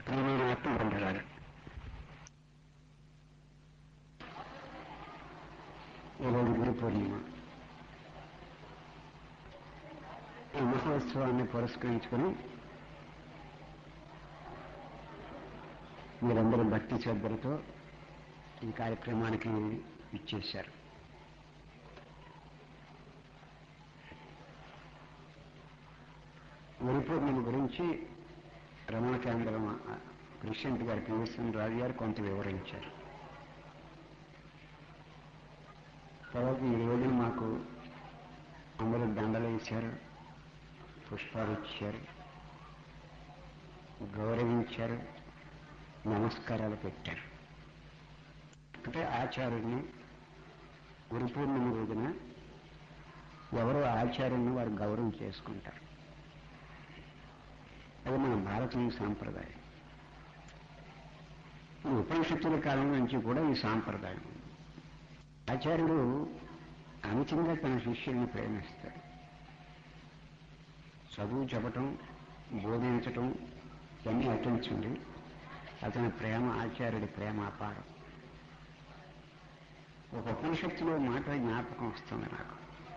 ప్రియమైన ఆత్మబంధులారు ఈరోజు గురు పూర్ణిమ ఈ మహోత్సవాన్ని పురస్కరించుకుని మీరందరూ భక్తి శ్రద్ధలతో ఈ కార్యక్రమానికి ఇచ్చేశారు గురు పూర్ణిమ గురించి రమణ కేంద్రం ప్రెసిడెంట్ గారు పిఎస్ఎన్ రాజు గారు కొంత వివరించారు తర్వాత ఈ రోజు మాకు అందరూ దండలు వేశారు పుష్పాలు ఇచ్చారు గౌరవించారు నమస్కారాలు పెట్టారు అంటే ఆచార్యుని గురు పూర్ణిమ రోజున ఎవరో ఆచార్యుని వారు గౌరవం చేసుకుంటారు అది మన భారతీయ సాంప్రదాయం ఈ ఉపనిషత్తుల కాలం నుంచి కూడా ఈ సాంప్రదాయం ఉంది. ఆచార్యుడు అమితంగా తన శిష్యుల్ని ప్రేమిస్తాడు చదువు చెప్పటం బోధించటం ఇవన్నీ అటుంచండి అతని ప్రేమ ఆచార్యుడి ప్రేమ అపారం ఒక ఉపనిషత్తులో మాట జ్ఞాపకం వస్తుంది నాకు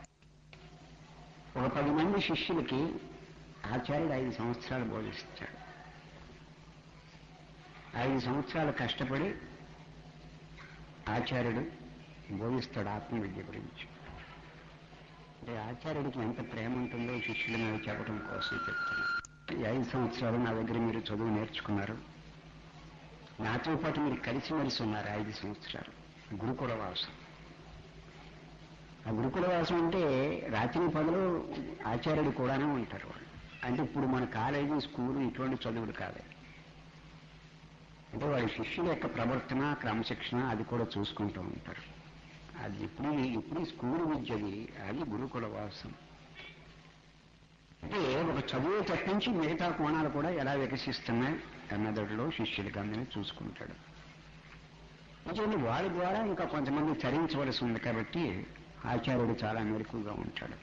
ఒక పది మంది శిష్యులకి ఆచార్యుడు ఐదు సంవత్సరాలు బోధిస్తాడు ఐదు సంవత్సరాలు కష్టపడి ఆచార్యుడు బోధిస్తాడు ఆత్మవిద్య గురించి అంటే ఆచార్యుడికి ఎంత ప్రేమ ఉంటుందో శిష్యుల మీద చెప్పడం కోసం చెప్తాను ఈ ఐదు సంవత్సరాలు నా దగ్గర మీరు చదువు నేర్చుకున్నారు నాతో పాటు మీరు కలిసిమెలిసి ఉన్నారు ఐదు సంవత్సరాలు గురుకుల వాసం ఆ గురుకుల వాసం అంటే రాత్రి పగలు ఆచార్యుడు కూడానే ఉంటారు వాళ్ళు అంటే ఇప్పుడు మన కాలేజీ స్కూలు ఇటువంటి చదువులు కాదు అంటే వాళ్ళ శిష్యుల యొక్క ప్రవర్తన క్రమశిక్షణ అది కూడా చూసుకుంటూ ఉంటారు అది ఇప్పుడు ఇప్పుడు స్కూల్ విద్యది అది గురుకుల వాసం అంటే ఒక చదువు తప్పించి మిగతా కోణాలు కూడా ఎలా వికసిస్తున్నాయి అన్నదడిలో శిష్యులకి అందరినీ చూసుకుంటాడు నిజంగా వాడి ద్వారా ఇంకా కొంతమంది చరించవలసి ఉంది కాబట్టి ఆచార్యుడు చాలా మెరుకుగా ఉంటాడు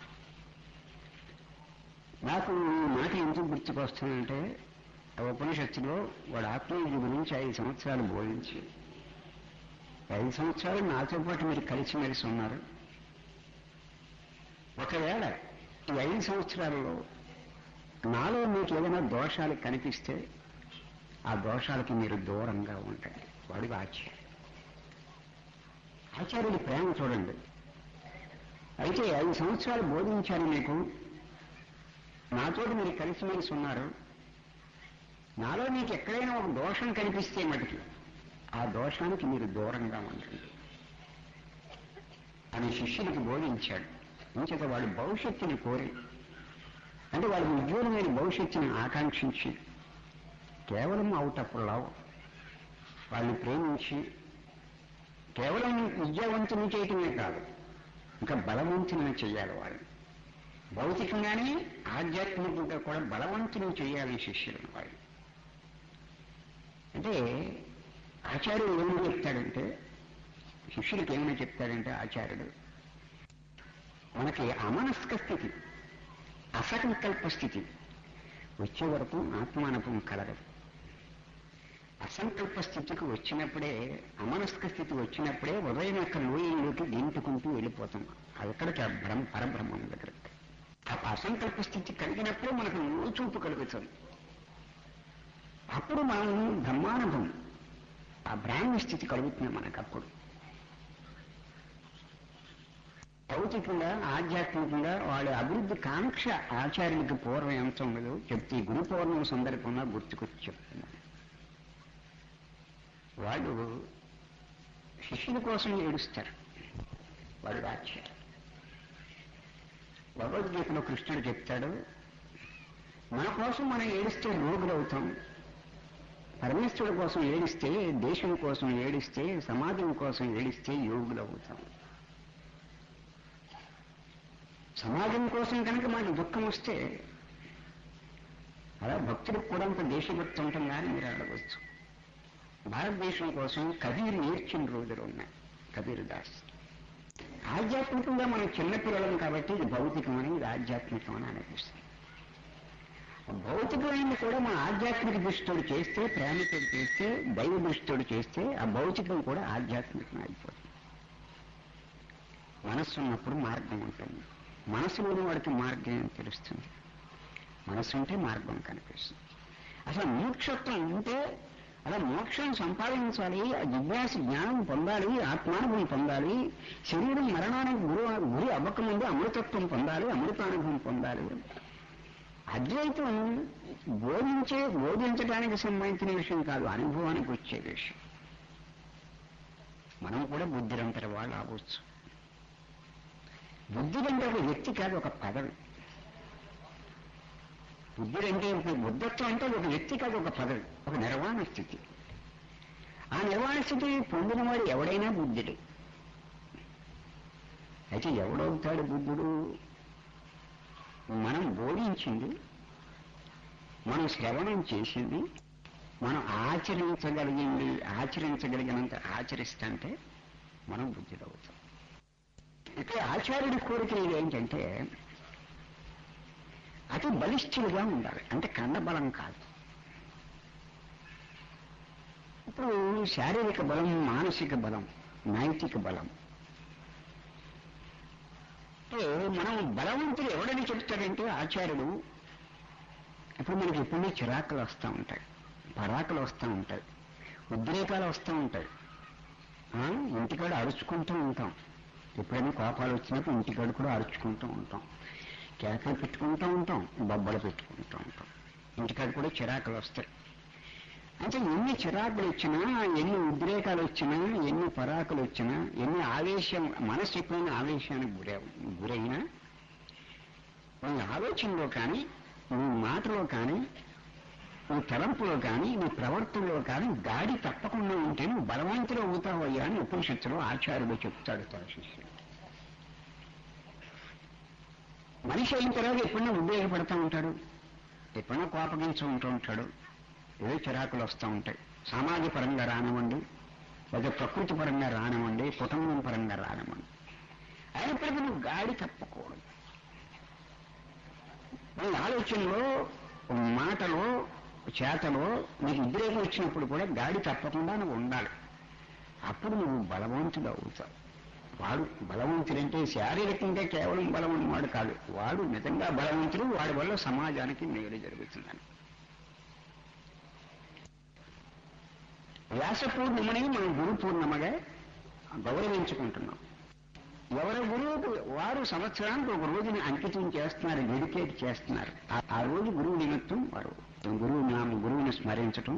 నాకు ఈ మాట ఎందుకు గుర్తుకొస్తుందంటే ఆ ఉపనిషత్తులో వాడు ఆత్మీయుడి గురించి ఐదు సంవత్సరాలు బోధించి ఐదు సంవత్సరాలు నాతో పాటు మీరు కలిసిమెలిసి ఉన్నారు ఒకవేళ ఈ ఐదు సంవత్సరాలలో నాలో మీకు ఏదైనా దోషాలు కనిపిస్తే ఆ దోషాలకి మీరు దూరంగా ఉంటాయి వాడికి ఆచార్య ఆచార్యుడి ప్రేమ చూడండి అయితే ఐదు సంవత్సరాలు బోధించాను మీకు నాతో మీరు కలిసిమెలిసి ఉన్నారు నాలో మీకు ఎక్కడైనా ఒక దోషం కనిపిస్తే మటుకి ఆ దోషానికి మీరు దూరంగా ఉండండి అని శిష్యునికి బోధించాడు ఇంచేత వాడి భవిష్యత్తుని కోరి అంటే వాళ్ళ ఉద్యోగమైన భవిష్యత్తుని ఆకాంక్షించి కేవలం అవుట్ ఆఫ్ లవ్ వాళ్ళని ప్రేమించి కేవలం విద్యావంతుని చేయటమే కాదు ఇంకా బలవంతుని చేయాలి వాళ్ళని భౌతికంగానే ఆధ్యాత్మికంగా కూడా బలవంతుని చేయాలి శిష్యులను వాళ్ళు అంటే ఆచార్యుడు ఏమని చెప్తాడంటే శిష్యుడికి ఏమని చెప్తాడంటే ఆచార్యుడు మనకి అమనస్క స్థితి అసంకల్ప స్థితి వచ్చే వరకు ఆత్మానుభవం కలగదు అసంకల్ప స్థితికి వచ్చినప్పుడే అమనస్క స్థితి వచ్చినప్పుడే ఉదయం యొక్క లోయల్లోకి దింపుకుంటూ వెళ్ళిపోతాం అది ఎక్కడికి ఆ బ్రహ్మ పరబ్రహ్మం దగ్గరికి ఆ అసంకల్ప స్థితి కలిగినప్పుడే మనకు చూపు కలుగుతుంది అప్పుడు మనం బ్రహ్మానుభవం ఆ బ్రాహ్మణ స్థితి కలుగుతుంది మనకు అప్పుడు భౌతికంగా ఆధ్యాత్మికంగా వాళ్ళ అభివృద్ధి కాంక్ష ఆచార్యులకి పూర్వం ఎంత ఉండదు చెప్తే ఈ గురు పౌర్ణమి సందర్భంగా గుర్తుకొచ్చి చెప్తున్నారు వాళ్ళు శిష్యుల కోసం ఏడుస్తారు వాళ్ళు ఆచార్య భగవద్గీతలో కృష్ణుడు చెప్తాడు మన కోసం మనం ఏడిస్తే రోగులు అవుతాం పరమేశ్వరుడు కోసం ఏడిస్తే దేశం కోసం ఏడిస్తే సమాజం కోసం ఏడిస్తే యోగులు అవుతాం సమాజం కోసం కనుక మనకి దుఃఖం వస్తే అలా భక్తులకు కూడా అంత దేశభక్తి ఉంటుందా అని మీరు అడగవచ్చు భారతదేశం కోసం కబీర్ నేర్చిన రోజులు ఉన్నాయి కబీర్ దాస్ ఆధ్యాత్మికంగా మనం చిన్నపిల్లలం కాబట్టి ఇది భౌతికమని ఇది ఆధ్యాత్మికమని అనిపిస్తుంది భౌతికమైనది కూడా మన ఆధ్యాత్మిక దృష్టితోడు చేస్తే ప్రేమతో చేస్తే దైవ దృష్టితోడు చేస్తే ఆ భౌతికం కూడా ఆధ్యాత్మికం అయిపోతుంది మనస్సు ఉన్నప్పుడు మార్గం ఉంటుంది మనసు లేని వాడికి మార్గం ఏం తెలుస్తుంది మనసు ఉంటే మార్గం కనిపిస్తుంది అసలు మోక్షత్వం ఉంటే అలా మోక్షం సంపాదించాలి ఆ జిజ్ఞాస జ్ఞానం పొందాలి ఆత్మానుభవం పొందాలి శరీరం మరణానికి గురి గురి అవ్వకముందు అమృతత్వం పొందాలి అమృతానుభవం పొందాలి అద్వైతం బోధించే బోధించడానికి సంబంధించిన విషయం కాదు అనుభవానికి వచ్చే విషయం మనం కూడా బుద్ధిరంతర వాళ్ళు అవ్వచ్చు బుద్ధుడంటే ఒక వ్యక్తి కాదు ఒక పదవి బుద్ధుడంటే ఒక బుద్ధత్వం అంటే ఒక వ్యక్తి కాదు ఒక పదవి ఒక నిర్వాణ స్థితి ఆ నిర్వాణ స్థితి పొందినవాడు ఎవడైనా బుద్ధుడే అయితే ఎవడవుతాడు బుద్ధుడు మనం బోధించింది మనం శ్రవణం చేసింది మనం ఆచరించగలిగింది ఆచరించగలిగినంత ఆచరిస్తుంటే మనం బుద్ధుడవుతాం ఇక్కడ ఆచార్యుడి కోరిక ఏంటంటే అతి బలిష్ఠులుగా ఉండాలి అంటే కండబలం కాదు ఇప్పుడు శారీరక బలం మానసిక బలం నైతిక బలం అంటే మనం బలవంతులు ఎవడని చెప్తాడంటే ఆచార్యుడు ఇప్పుడు మనకి ఎప్పుడు చిరాకులు వస్తూ ఉంటాయి పరాకులు వస్తూ ఉంటాయి ఉద్రేకాలు వస్తూ ఉంటాయి ఆ, ఇంటికాడ అరుచుకుంటూ ఉంటాం ఎప్పుడైనా కోపాలు వచ్చినప్పుడు ఇంటికాడ కూడా అరుచుకుంటూ ఉంటాం కేకలు పెట్టుకుంటూ ఉంటాం బొబ్బలు పెట్టుకుంటూ ఉంటాం ఇంటికాడ కూడా చిరాకులు వస్తాయి అంటే ఎన్ని చిరాకులు వచ్చినా ఎన్ని ఉద్రేకాలు వచ్చినా ఎన్ని పరాకులు వచ్చినా ఎన్ని ఆవేశం మనసు ఎప్పుడైనా ఆవేశానికి గురి గురైనా నీ ఆలోచనలో కానీ నీ మాటలో కానీ నీ తలంపులో కానీ నీ ప్రవర్తనలో కానీ గాడి తప్పకుండా ఉంటే నువ్వు బలవంతులు అవుతావు అయ్యా అని ఉపనిషత్తులో ఆచార్యుడు చెప్తాడు తన శిష్యుడు మనిషి అయిన తర్వాత ఎప్పుడైనా ఉద్వేగపడుతూ ఉంటాడు ఎప్పుడైనా కోపగించు ఉంటూ ఉంటాడు ఏదో చిరాకులు వస్తూ ఉంటాయి సమాజ పరంగా రానివ్వండి లేదా ప్రకృతి పరంగా రానివ్వండి కుటుంబం పరంగా రానివ్వండి అయినప్పటికీ నువ్వు గాడి తప్పకూడదు నీ ఆలోచనలో మాటలో చేతలో నీకు ఉద్రేకం వచ్చినప్పుడు కూడా గాడి తప్పకుండా నువ్వు ఉండాలి అప్పుడు నువ్వు బలవంతుడు అవుతావు వాడు బలవంతుడంటే శారీరకంగా కేవలం బలం ఉన్నవాడు కాదు వాడు నిజంగా బలవంతుడు వాడి వల్ల సమాజానికి మేలు జరుగుతుందని వ్యాస పూర్ణిమని మనం గురు పూర్ణిమగా గౌరవించుకుంటున్నాం ఎవరి గురువుకు వారు సంవత్సరానికి ఒక రోజుని అంకితం చేస్తున్నారు డెడికేట్ చేస్తున్నారు ఆ- ఆ రోజు గురువు నిమిత్తం వారు గురువు నామ గురువుని స్మరించటం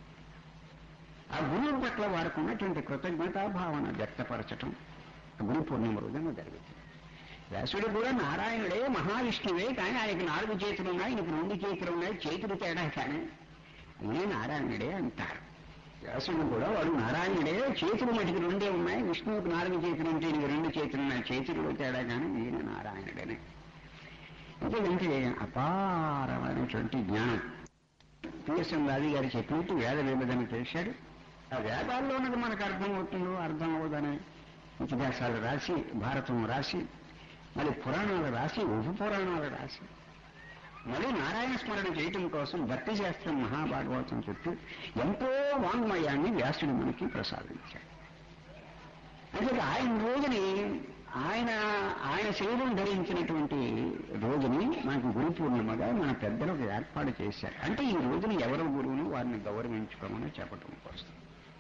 ఆ గురువు పట్ల వారికి ఉన్నటువంటి కృతజ్ఞతాభావన వ్యక్తపరచటం గురు పూర్ణిమ రోజున జరుగుతుంది వ్యాసుడు కూడా నారాయణుడే మహావిష్ణువే కానీ ఆయనకి నాలుగు చేతులు ఉన్నాయి ఆయనకు రెండు చేతులు ఉన్నాయి చేతులు తేడా కానీ ఈయన నారాయణుడే అంటారు వ్యాసుడు కూడా వాడు నారాయణుడే చేతులు మటుకు రెండే ఉన్నాయి విష్ణువుకు నాలుగు చేతులు ఉంటే ఈయనకి రెండు చేతులు ఉన్నాయి చేతులు తేడా కానీ ఈయన నారాయణుడనే ఎందుకంటే అపారమైనటువంటి జ్ఞానం పిఎస్ఎం రాజు గారు చెప్పినట్టు వేద విభజన చేశాడు ఆ వేదాల్లో ఉన్నది మనకు అర్థం అవుతుందో అర్థం అవ్వదని ఇతిహాసాలు రాసి భారతం రాసి మళ్ళీ పురాణాలు రాసి ఉప పురాణాలు రాసి మళ్ళీ నారాయణ స్మరణ చేయటం కోసం భక్తి శాస్త్రం మహాభాగవతం చెప్పి ఎంతో వాంగ్మయాన్ని వ్యాసుడు మనకి ప్రసాదించాడు అంటే ఆయన రోజుని ఆయన ఆయన శరీరం ధరించినటువంటి రోజుని మనకు గురు పూర్ణిమగా మన పెద్దలకు ఏర్పాటు చేశారు అంటే ఈ రోజుని ఎవరు గురువును వారిని గౌరవించుకోమని చెప్పటం కోసం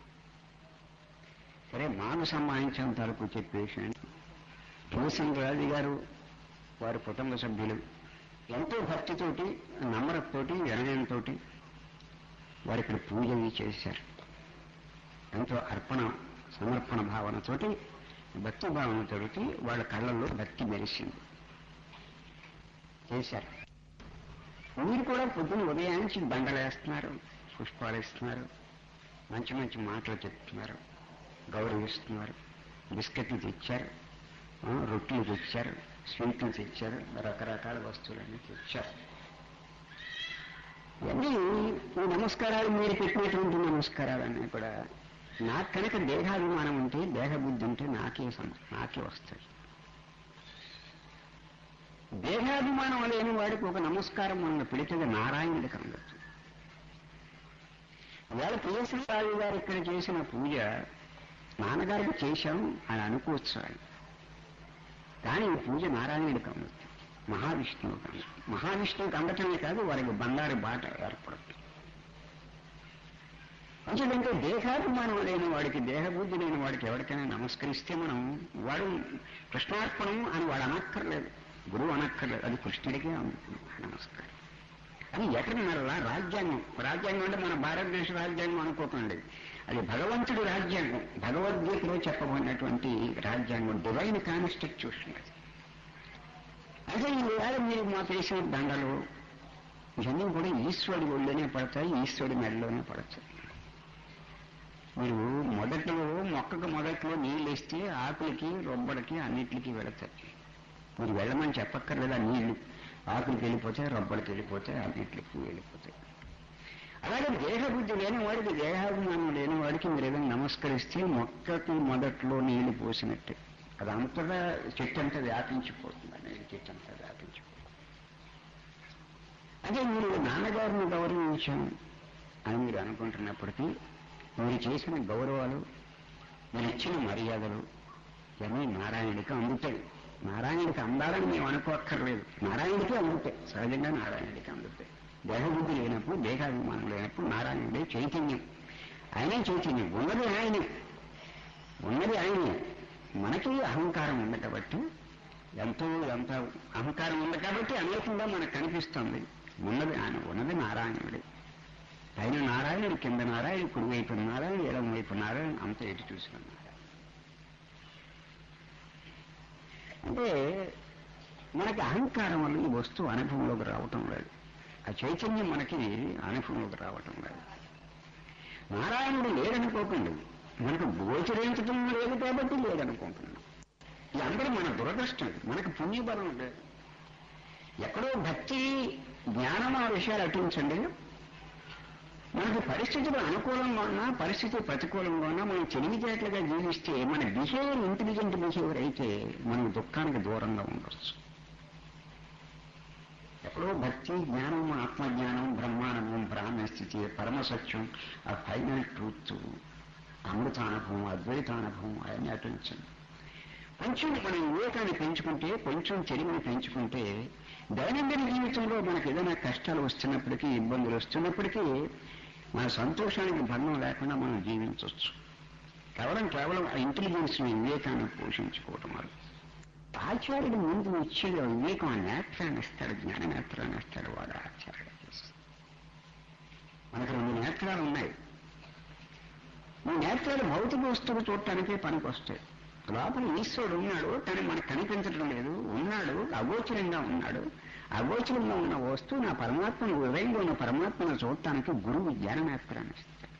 సరే మాకు సంబంధించినంత వరకు చెప్పేసి భూషణ్ రాజు గారు వారి కుటుంబ సభ్యులు ఎంతో భక్తితోటి నమ్మకంతోటి వినయంతో వారు ఇక్కడ పూజ అవి చేశారు ఎంతో అర్పణ సమర్పణ భావనతోటి భక్తి భావనతోటి వాళ్ళ కళ్ళల్లో భక్తి మెరిసింది చేశారు మీరు కూడా పొద్దున్న ఉదయానికి దండలు వేస్తున్నారు పుష్పాలు ఇస్తున్నారు మంచి మంచి మాటలు చెప్తున్నారు గౌరవిస్తున్నారు బిస్కెట్లు తెచ్చారు ఆ, రొట్టెలు తెచ్చారు స్వీట్లు తెచ్చారు రకరకాల వస్తువులన్నీ తెచ్చారు ఇవన్నీ ఈ నమస్కారాలు మీరు పెట్టినటువంటి నమస్కారాలన్నీ కూడా నాకు కనుక దేహాభిమానం ఉంటే దేహబుద్ధి ఉంటే నాకే సమ నాకే వస్తాయి దేహాభిమానం లేని వాడికి ఒక నమస్కారం మనం పెడితే నారాయణుడికి అందచ్చు ఇవాళ ప్రియసరాజు గారు ఇక్కడ చేసిన పూజ నాన్నగారికి చేశాం అని అనుకోవచ్చు ఆయన కానీ ఈ పూజ నారాయణుడికి అందచ్చు మహావిష్ణువుకి అందచ్చు మహావిష్ణువుకి అందటమే కాదు వారికి బంగారు బాట ఏర్పడుతుంది ఎందుకంటే దేహాభిమానం లేని వాడికి దేహబుద్ధి లేని వాడికి ఎవరికైనా నమస్కరిస్తే మనం వాడు కృష్ణార్పణం అని వాడు అనక్కర్లేదు గురువు అనక్కర్లేదు అది కృష్ణుడికే అందుతుంది నమస్కారం అది ఎటర్నల్లా రాజ్యాంగం రాజ్యాంగం అంటే మన భారతదేశ రాజ్యాంగం అనుకోకండి అది భగవంతుడి రాజ్యాంగం భగవద్గీతలో చెప్పబడినటువంటి రాజ్యాంగం డివైన్ కాన్స్టిట్యూషన్ అది అదే ఈ వేళ మీరు మా చేసిన దండలు ఇవన్నీ కూడా ఈశ్వరుడి ఒళ్ళోనే పడతాయి ఈశ్వరుడి మెడలోనే పడతాయి మీరు మొదట్లో మొక్కకు మొదట్లో నీళ్ళు ఇస్తే ఆకులకి రొబ్బడికి అన్నిటికి వెళతాయి మీరు వెళ్ళమని చెప్పక్కర్లేదు ఆ నీళ్లు ఆకులకి వెళ్ళిపోతాయి రొబ్బడికి వెళ్ళిపోతాయి అన్నిటికి వెళ్ళిపోతాయి అలాగే దేహబుద్ధి లేని వాడికి దేహాభిమానం లేని వాడికి మీరు ఏదైనా నమస్కరిస్తే మొక్కకి మొదట్లో నీళ్లు పోసినట్టే అది అంతగా చెట్టు అంతా వ్యాపించిపోతుంది అనేది చెట్టు అంతా వ్యాపించిపోతుంది అదే మీరు నాన్నగారిని గౌరవించాం అని మీరు అనుకుంటున్నప్పటికీ మీరు చేసిన గౌరవాలు మీరు ఇచ్చిన మర్యాదలు ఇవన్నీ నారాయణుడికి అందుతాయి నారాయణుడికి అందాలని మేము అనుకోక్కర్లేదు నారాయణుడికి అందుతాయి సహజంగా నారాయణుడికి అందుతాయి దేహబుద్ధి లేనప్పుడు దేహాభిమానం లేనప్పుడు నారాయణుడే చైతన్యం ఆయనే చైతన్యం ఉన్నది ఆయనే ఉన్నది ఆయనే మనకి అహంకారం ఉంది కాబట్టి ఎంతో ఎంత అహంకారం ఉంది కాబట్టి అనేకంగా మనకు కనిపిస్తుంది ఉన్నది ఆయన ఉన్నది నారాయణుడే పైన నారాయణుడు కింద నారాయణ కుడివైపు నారాయణ ఎడం వైపు నారాయణ అంత ఎటు చూసిన నారాయణ అంటే మనకి అహంకారం వల్ల ఈ వస్తువు అనుభవంలోకి రావటం లేదు ఆ చైతన్యం మనకి అనుభవంలోకి రావటం లేదు నారాయణుడు లేడనుకోకండి మనకు గోచరించడం లేదు కాబట్టి లేదనుకుంటున్నాం ఇది అందరూ మన దురదృష్టం ఇది. మనకు పుణ్యబలం లేదు ఎక్కడో భక్తి జ్ఞానం ఆ విషయాలు అటించండి మనకి పరిస్థితులు అనుకూలంగా ఉన్నా పరిస్థితి ప్రతికూలంగా ఉన్నా మనం తెలివితేటలుగా జీవిస్తే మన బిహేవియర్ ఇంటెలిజెంట్ బిహేవియర్ అయితే మనం దుఃఖానికి దూరంగా ఉండొచ్చు ఎక్కడో భక్తి జ్ఞానం ఆత్మజ్ఞానం బ్రహ్మానందం బ్రాహ్మణ స్థితి పరమసత్యం ఆ ఫైనల్ ట్రూత్ అమృతానుభవం అద్వైతానుభవం అవన్నీ అటుంచండి కొంచెం మనం వివేకాన్ని పెంచుకుంటే కొంచెం తెలివిని పెంచుకుంటే దైనందిన జీవితంలో మనకు ఏదైనా కష్టాలు వస్తున్నప్పటికీ ఇబ్బందులు వస్తున్నప్పటికీ మన సంతోషానికి భంగం లేకుండా మనం జీవించవచ్చు కేవలం కేవలం ఆ ఇంటెలిజెన్స్ వివేకాన్ని పోషించుకోవటం వల్ల ఆచార్యుడు ముందు ఇచ్చేది ఆ వివేకం ఆ నేత్రాన్ని ఇస్తాడు జ్ఞాన నేత్రాన్ని ఇస్తాడు వాడు ఆచార్యుడు మనకు రెండు నేత్రాలు ఉన్నాయి ఈ నేత్రాలు భౌతిక వస్తువులు చూడటానికే పనికి వస్తాయి లోపల ఈశ్వరుడు ఉన్నాడు కానీ మనకు కనిపించడం లేదు ఉన్నాడు అగోచరంగా ఉన్నాడు అగోచరంగా ఉన్న వస్తువు నా పరమాత్మను హృదయంలో ఉన్న పరమాత్మను చూడటానికి గురువు జ్ఞాననేత్రాన్ని ఇస్తాడు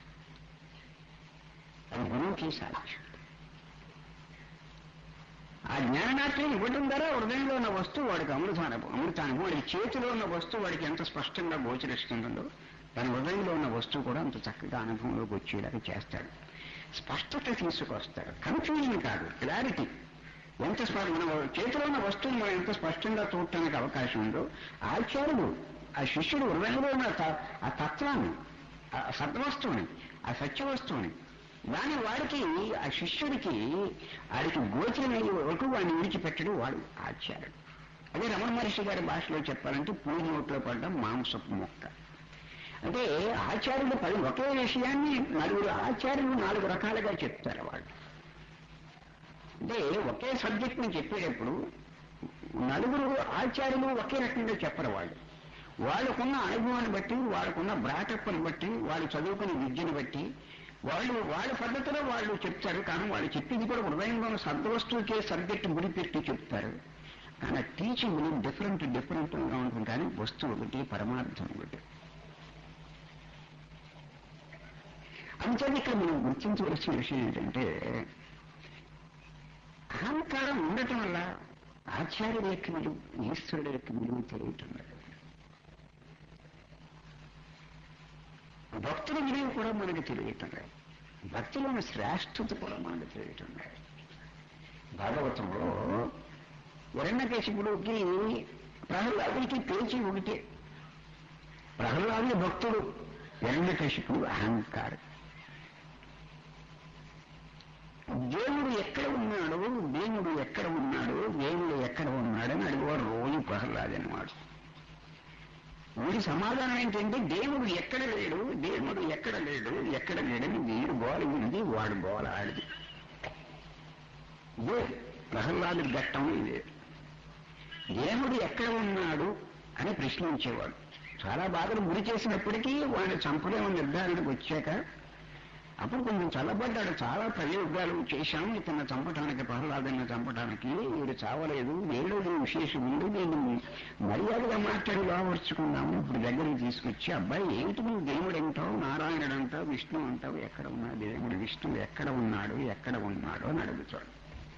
అది గురువుకి సాక్ష్యం ఆ జ్ఞాననేత్రం ఇవ్వడం ద్వారా హృదయంలో ఉన్న వస్తువు వాడికి అమృతానుభవం అమృతానుభవం వాడికి చేతిలో ఉన్న వస్తువు వాడికి ఎంత స్పష్టంగా గోచరిస్తుందో తన హృదయంలో ఉన్న వస్తువు కూడా అంత చక్కగా అనుభవంలోకి వచ్చేలాగా చేస్తాడు స్పష్టత తీసుకొస్తాడు కన్ఫ్యూజన్ కాదు క్లారిటీ ఎంత స్పష్టం మన చేతిలో ఉన్న వస్తువుని మనం ఎంత స్పష్టంగా చూడటానికి అవకాశం ఉందో ఆచార్యుడు ఆ శిష్యుడు హృదయంలో ఉన్న త- ఆ తత్వాన్ని ఆ సద్వస్తువుని ఆ సత్యవస్తువుని దాని వాడికి ఆ శిష్యుడికి వాడికి గోచరమయ్యే వరకు వాడిని విడిచిపెట్టడు వాడు ఆచార్యుడు అదే రమణ మహర్షి గారి భాషలో చెప్పాలంటే పూరి నోట్లో పడ్డ మాంసపు మొక్క అంటే ఆచార్యులు పది ఒకే విషయాన్ని నలుగురు ఆచార్యులు నాలుగు రకాలుగా చెప్తారు వాళ్ళు అంటే ఒకే సబ్జెక్ట్ని చెప్పేటప్పుడు నలుగురు ఆచార్యులు ఒకే రకంగా చెప్పరు వాళ్ళు వాళ్ళకున్న అనుభవాన్ని బట్టి వాళ్ళకున్న బ్రాటప్ని బట్టి వాళ్ళు చదువుకునే విద్యను బట్టి వాళ్ళు వాళ్ళ పద్ధతిలో వాళ్ళు చెప్తారు కానీ వాళ్ళు చెప్పింది కూడా హృదయంలో ఉన్న సద్వస్తువుకే సబ్జెక్ట్ గురిపెట్టి చెప్తారు కానీ ఆ టీచింగ్ డిఫరెంట్ డిఫరెంట్గా ఉంటుంది కానీ వస్తువు ఒకటి పరమార్థం ఒకటి అంతేది ఇక్కడ మనం గుర్తించవలసిన విషయం ఏంటంటే అహంకారం ఉండటం వల్ల ఆచార్యుల యొక్క విలువ ఈశ్వరుడు యొక్క విలువ తెలియటం లేదు భక్తుల విలువ కూడా మనకు తెలియటం లేదు భక్తులోని శ్రేష్టత కూడా మనకు తెలియటం లేదు భాగవతంలో హిరణ్యకశిపుడికి ప్రహ్లాదుడికి పేచి ఒకటే ప్రహ్లాదుడి భక్తుడు హిరణ్యకశిపుడు అహంకారం దేవుడు ఎక్కడ ఉన్నాడు దేవుడు ఎక్కడ ఉన్నాడు దేవుడు ఎక్కడ ఉన్నాడని అడిగేవాడు రోజు ప్రహ్లాద్ అనేవాడు వీడి సమాధానం ఏంటంటే దేవుడు ఎక్కడ లేడు దేవుడు ఎక్కడ లేడు ఎక్కడ లేడని వీడు గోల ఉంది వాడు గోల ఆడిది ఇదే ప్రహ్లాదు ఘట్టం ఇదే దేవుడు ఎక్కడ ఉన్నాడు అని ప్రశ్నించేవాడు చాలా బాధలు గురి చేసినప్పటికీ వాడిని చంపలేమో నిర్ధారణకు వచ్చాక అప్పుడు కొంచెం చల్లబడ్డాడు చాలా ప్రయోగాలు చేశాం ఇతన్ని చంపటానికి ప్రహ్లాదన్ని చంపటానికి వీడు చావలేదు ఏడోది విశేషం ఉంది నేను మర్యాదగా మాట్లాడి లోపరుచుకున్నాము ఇప్పుడు దగ్గరికి తీసుకొచ్చి అబ్బాయి ఏంటి నువ్వు దేవుడు అంటావు నారాయణుడు అంటావు విష్ణు అంటావు ఎక్కడ ఉన్నాడు దేవుడు విష్ణువు ఎక్కడ ఉన్నాడు ఎక్కడ ఉన్నాడు అని అడుగుతాడు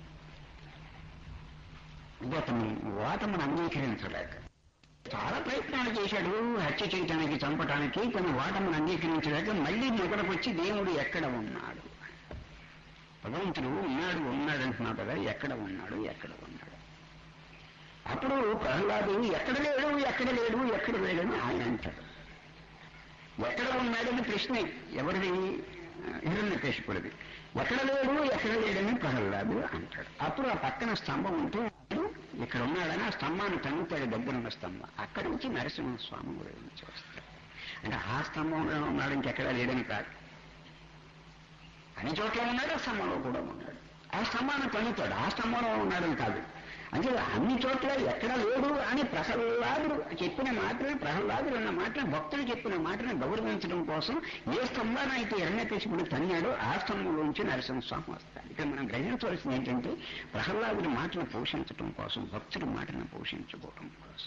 ఇది అతను ఓటమును అంగీకరించలేక చాలా ప్రయత్నాలు చేశాడు హత్య చేయటానికి చంపటానికి తన ఓటమును అంగీకరించలేక మళ్ళీ మొదలకు వచ్చి దేవుడు ఎక్కడ ఉన్నాడు భగవంతుడు ఉన్నాడు ఉన్నాడు అంటున్నావు కదా ఎక్కడ ఉన్నాడు ఎక్కడ ఉన్నాడు అప్పుడు ప్రహ్లాదు ఎక్కడ లేడు ఎక్కడ లేడు ఎక్కడ లేడని ఆయన అంటాడు ఎక్కడ ఉన్నాడని ప్రశ్న ఎవరిది హిరణ్యకేశపుడిది ఎక్కడ లేడు ఎక్కడ లేడని ప్రహ్లాదు అంటాడు అప్పుడు ఆ పక్కన స్తంభం ఉంటే ఇక్కడ ఉన్నాడని ఆ స్తంభాన్ని తన్నుతాడు దగ్గర ఉన్న స్తంభం అక్కడి నుంచి నరసింహస్వామి గురించి వస్తాడు అంటే ఆ స్తంభంలో ఉన్నాడు ఇంకెక్కడా లేడని కాదు అన్ని చోట్ల ఉన్నాడు ఆ స్తంభంలో కూడా ఉన్నాడు ఆ స్తంభాన్ని తన్నుతాడు ఆ స్తంభంలో ఉన్నాడని కాదు అంటే అన్ని చోట్ల ఎక్కడ లేడు అని ప్రహ్లాదుడు చెప్పిన మాటని ప్రహ్లాదుడు అన్న మాటని భక్తుడు చెప్పిన మాటని గౌరవించడం కోసం ఏ స్తంభాన్ని అయితే ఎరణ్యకశిపుడు తన్నాడో ఆ స్తంభంలోంచి నరసింహస్వామి వస్తాడు ఇక్కడ మనం గ్రహించవలసింది ఏంటంటే ప్రహ్లాదుడి మాటను పోషించడం కోసం భక్తుడి మాటను పోషించుకోవడం కోసం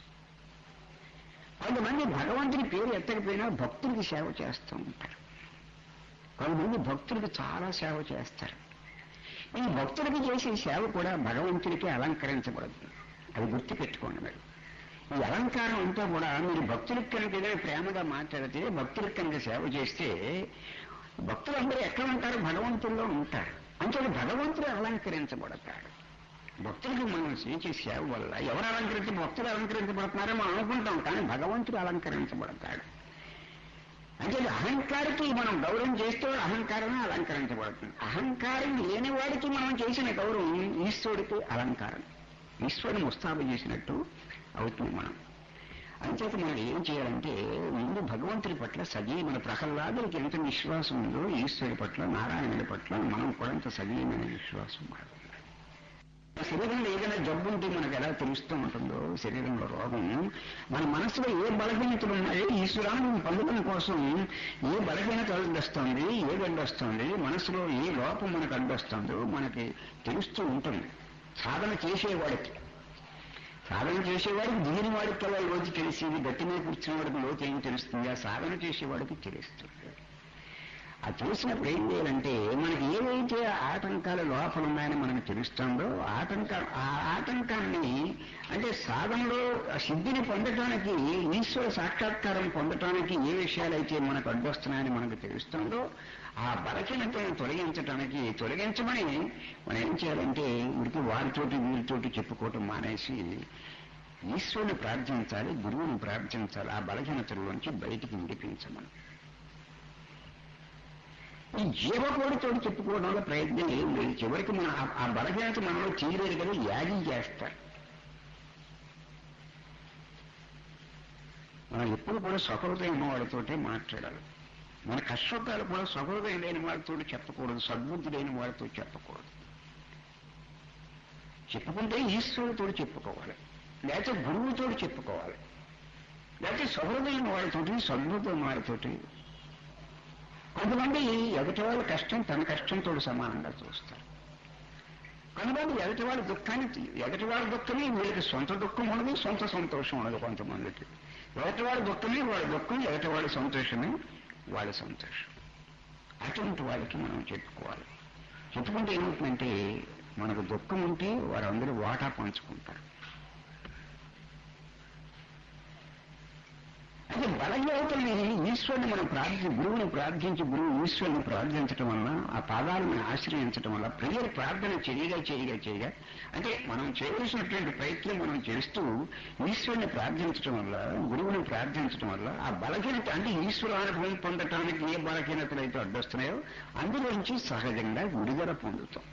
కొంతమంది భగవంతుని పేరు ఎత్తకపోయినా భక్తుడికి సేవ చేస్తూ ఉంటారు కొంతమంది భక్తుడికి చాలా సేవ చేస్తారు ఈ భక్తుడికి చేసే సేవ కూడా భగవంతుడికి అలంకరించబడుతుంది అది గుర్తు పెట్టుకోండి మీరు ఈ అలంకారం అంతా కూడా మీరు భక్తులకు కనుక ఏదైనా ప్రేమగా మాట్లాడితే భక్తులకు కనుక సేవ చేస్తే భక్తులందరూ ఎక్కడ ఉంటారు భగవంతుల్లో ఉంటారు అంటే భగవంతుడు అలంకరించబడతాడు భక్తులకు మనం చేసే సేవ వల్ల ఎవరు అలంకరించి భక్తులు అలంకరించబడుతున్నారో మనం అనుకుంటాం కానీ భగవంతుడు అలంకరించబడతాడు అంటే అహంకారికి మనం గౌరవం చేస్తే అహంకారమే అలంకరించబడుతుంది అహంకారం లేని వాడికి మనం చేసిన గౌరవం ఈశ్వరుడికి అలంకారం ఈశ్వరుని ముస్తాబు చేసినట్టు అవుతుంది మనం అంచేత మనం ఏం చేయాలంటే ముందు భగవంతుడి పట్ల సజీవమైన ప్రహ్లాదుడికి ఎంత విశ్వాసం ఉందో ఈశ్వరుడి పట్ల నారాయణుడి పట్ల మనం కూడా అంత సజీవమైన విశ్వాసం మనకు శరీరంలో ఏదైనా జబ్బు ఉంటే మనకు ఎలా తెలుస్తూ ఉంటుందో శరీరంలో రోగం మన మనసులో ఏ బలహీనతలు ఉన్నాయో ఈశ్వరాన్ని పొందడం కోసం ఏ బలహీనత అడ్డొస్తుంది ఏది అడ్డొస్తుంది మనసులో ఏ లోపం మనకు అడ్డొస్తుందో మనకి తెలుస్తూ ఉంటుంది సాధన చేసేవాడికి సాధన చేసేవాడికి దిగిన వాడికి కదా ఈ రోజు తెలిసింది గట్టి మీద కూర్చున్న వాడికి లోతు ఏం తెలుస్తుంది ఆ సాధన చేసేవాడికి తెలుస్తుంది ఆ చూసినప్పుడు ఏం చేయాలంటే మనకి ఏవైతే ఆటంకాలు లోపల ఉన్నాయని మనకు తెలుస్తుందో ఆటంక ఆ ఆటంకాన్ని అంటే సాధనలో సిద్ధిని పొందటానికి ఈశ్వర సాక్షాత్కారం పొందటానికి ఏ విషయాలైతే మనకు అడ్డొస్తున్నాయని మనకు తెలుస్తుందో ఆ బలహీనతను తొలగించడానికి తొలగించమని మనం ఏం చేయాలంటే ఉడికి వారితోటి వీరితోటి చెప్పుకోవటం మానేసి ఈశ్వరుని ప్రార్థించాలి గురువుని ప్రార్థించాలి ఆ బలహీనతల్లోంచి బయటికి విడిపించమని ఈ జీవకోడితో చెప్పుకోవడం వల్ల ప్రయత్నం ఏం లేదు చివరికి మన ఆ- ఆ బలహీనత మనలో తీయలేదు కదా యాగం చేస్తారు మనం ఎప్పుడు కూడా సహృదయం వాళ్ళతోటే మాట్లాడాలి మన కష్టకాలు కూడా సహృదయం లేని వాళ్ళతో చెప్పకూడదు సద్బుద్ధి లేని వాళ్ళతో చెప్పకూడదు చెప్పుకుంటే ఈశ్వరుడితో చెప్పుకోవాలి లేకపోతే గురువుతో చెప్పుకోవాలి లేకపోతే సహృదయం వాళ్ళతోటి సద్బుద్ధం వాళ్ళతోటి కొంతమంది ఎదుటి వాళ్ళ కష్టం తన కష్టంతో సమానంగా చూస్తారు కొంతమంది ఎదుటి వాళ్ళ దుఃఖాన్ని ఎదుటి వాళ్ళ దుఃఖమే వీళ్ళకి సొంత దుఃఖం ఉండదు సొంత సంతోషం ఉండదు కొంతమందికి ఎదుటి వాళ్ళ దుఃఖమే వాళ్ళ దుఃఖం ఎదుటి వాళ్ళ సంతోషమే వాళ్ళ సంతోషం అటువంటి వాళ్ళకి మనం చెప్పుకోవాలి చెప్పుకుంటే ఏమవుతుందంటే మనకు దుఃఖం ఉంటే వారందరూ వాటా పంచుకుంటారు అంటే అలాంటి బలహీనతల్ని ఈశ్వరుని మనం ప్రార్థించి గురువుని ప్రార్థించి గురువు ఈశ్వరుని ప్రార్థించడం వల్ల ఆ పాదాలను ఆశ్రయించడం వల్ల ప్రియర్ ప్రార్థన చేయగా చేయగా చేయగా అంటే మనం చేయవలసినటువంటి ప్రయత్నం మనం చేస్తూ ఈశ్వరుని ప్రార్థించడం వల్ల గురువుని ప్రార్థించడం వల్ల ఆ బలహీనత అంటే ఈశ్వర అనుభవం పొందటానికి ఏ బలహీనతలు అయితే అడ్డొస్తున్నాయో అందులోంచి సహజంగా విడుదల పొందుతాం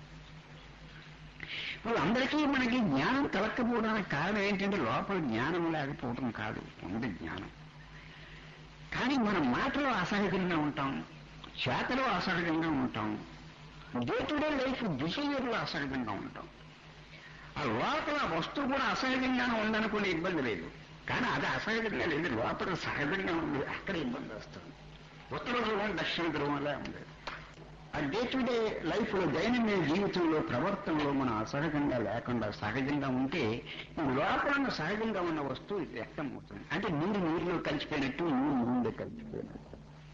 ఇప్పుడు అందరికీ మనకి జ్ఞానం కలక్కపోవడానికి కారణం ఏంటంటే లోపల జ్ఞానం లేకపోవడం కాదు ఉంది జ్ఞానం కానీ మన మాటలో అసహజంగా ఉంటాం చేతలో అసహజంగా ఉంటాం డే టు డే లైఫ్ బిహేవియర్లో అసహజంగా ఉంటాం ఆ లోపల వస్తువు కూడా అసహజంగానే ఉందనుకునే ఇబ్బంది లేదు కానీ అది అసహజంగా లేదు లోపల సహజంగా ఉంది అక్కడ ఇబ్బంది వస్తుంది ఉత్తర ధ్రువం దక్షిణ ధ్రువంలా ఉంది ఆ డే టు డే లైఫ్ లో దైనందిన జీవితంలో ప్రవర్తనలో మనం అసహజంగా లేకుండా సహజంగా ఉంటే ఈ లోపల ఉన్న సహజంగా ఉన్న వస్తువు వ్యక్తం అవుతుంది అంటే నీరు నీరులో కలిసిపోయినట్టు నీరు నీరులో కలిసిపోయినట్టు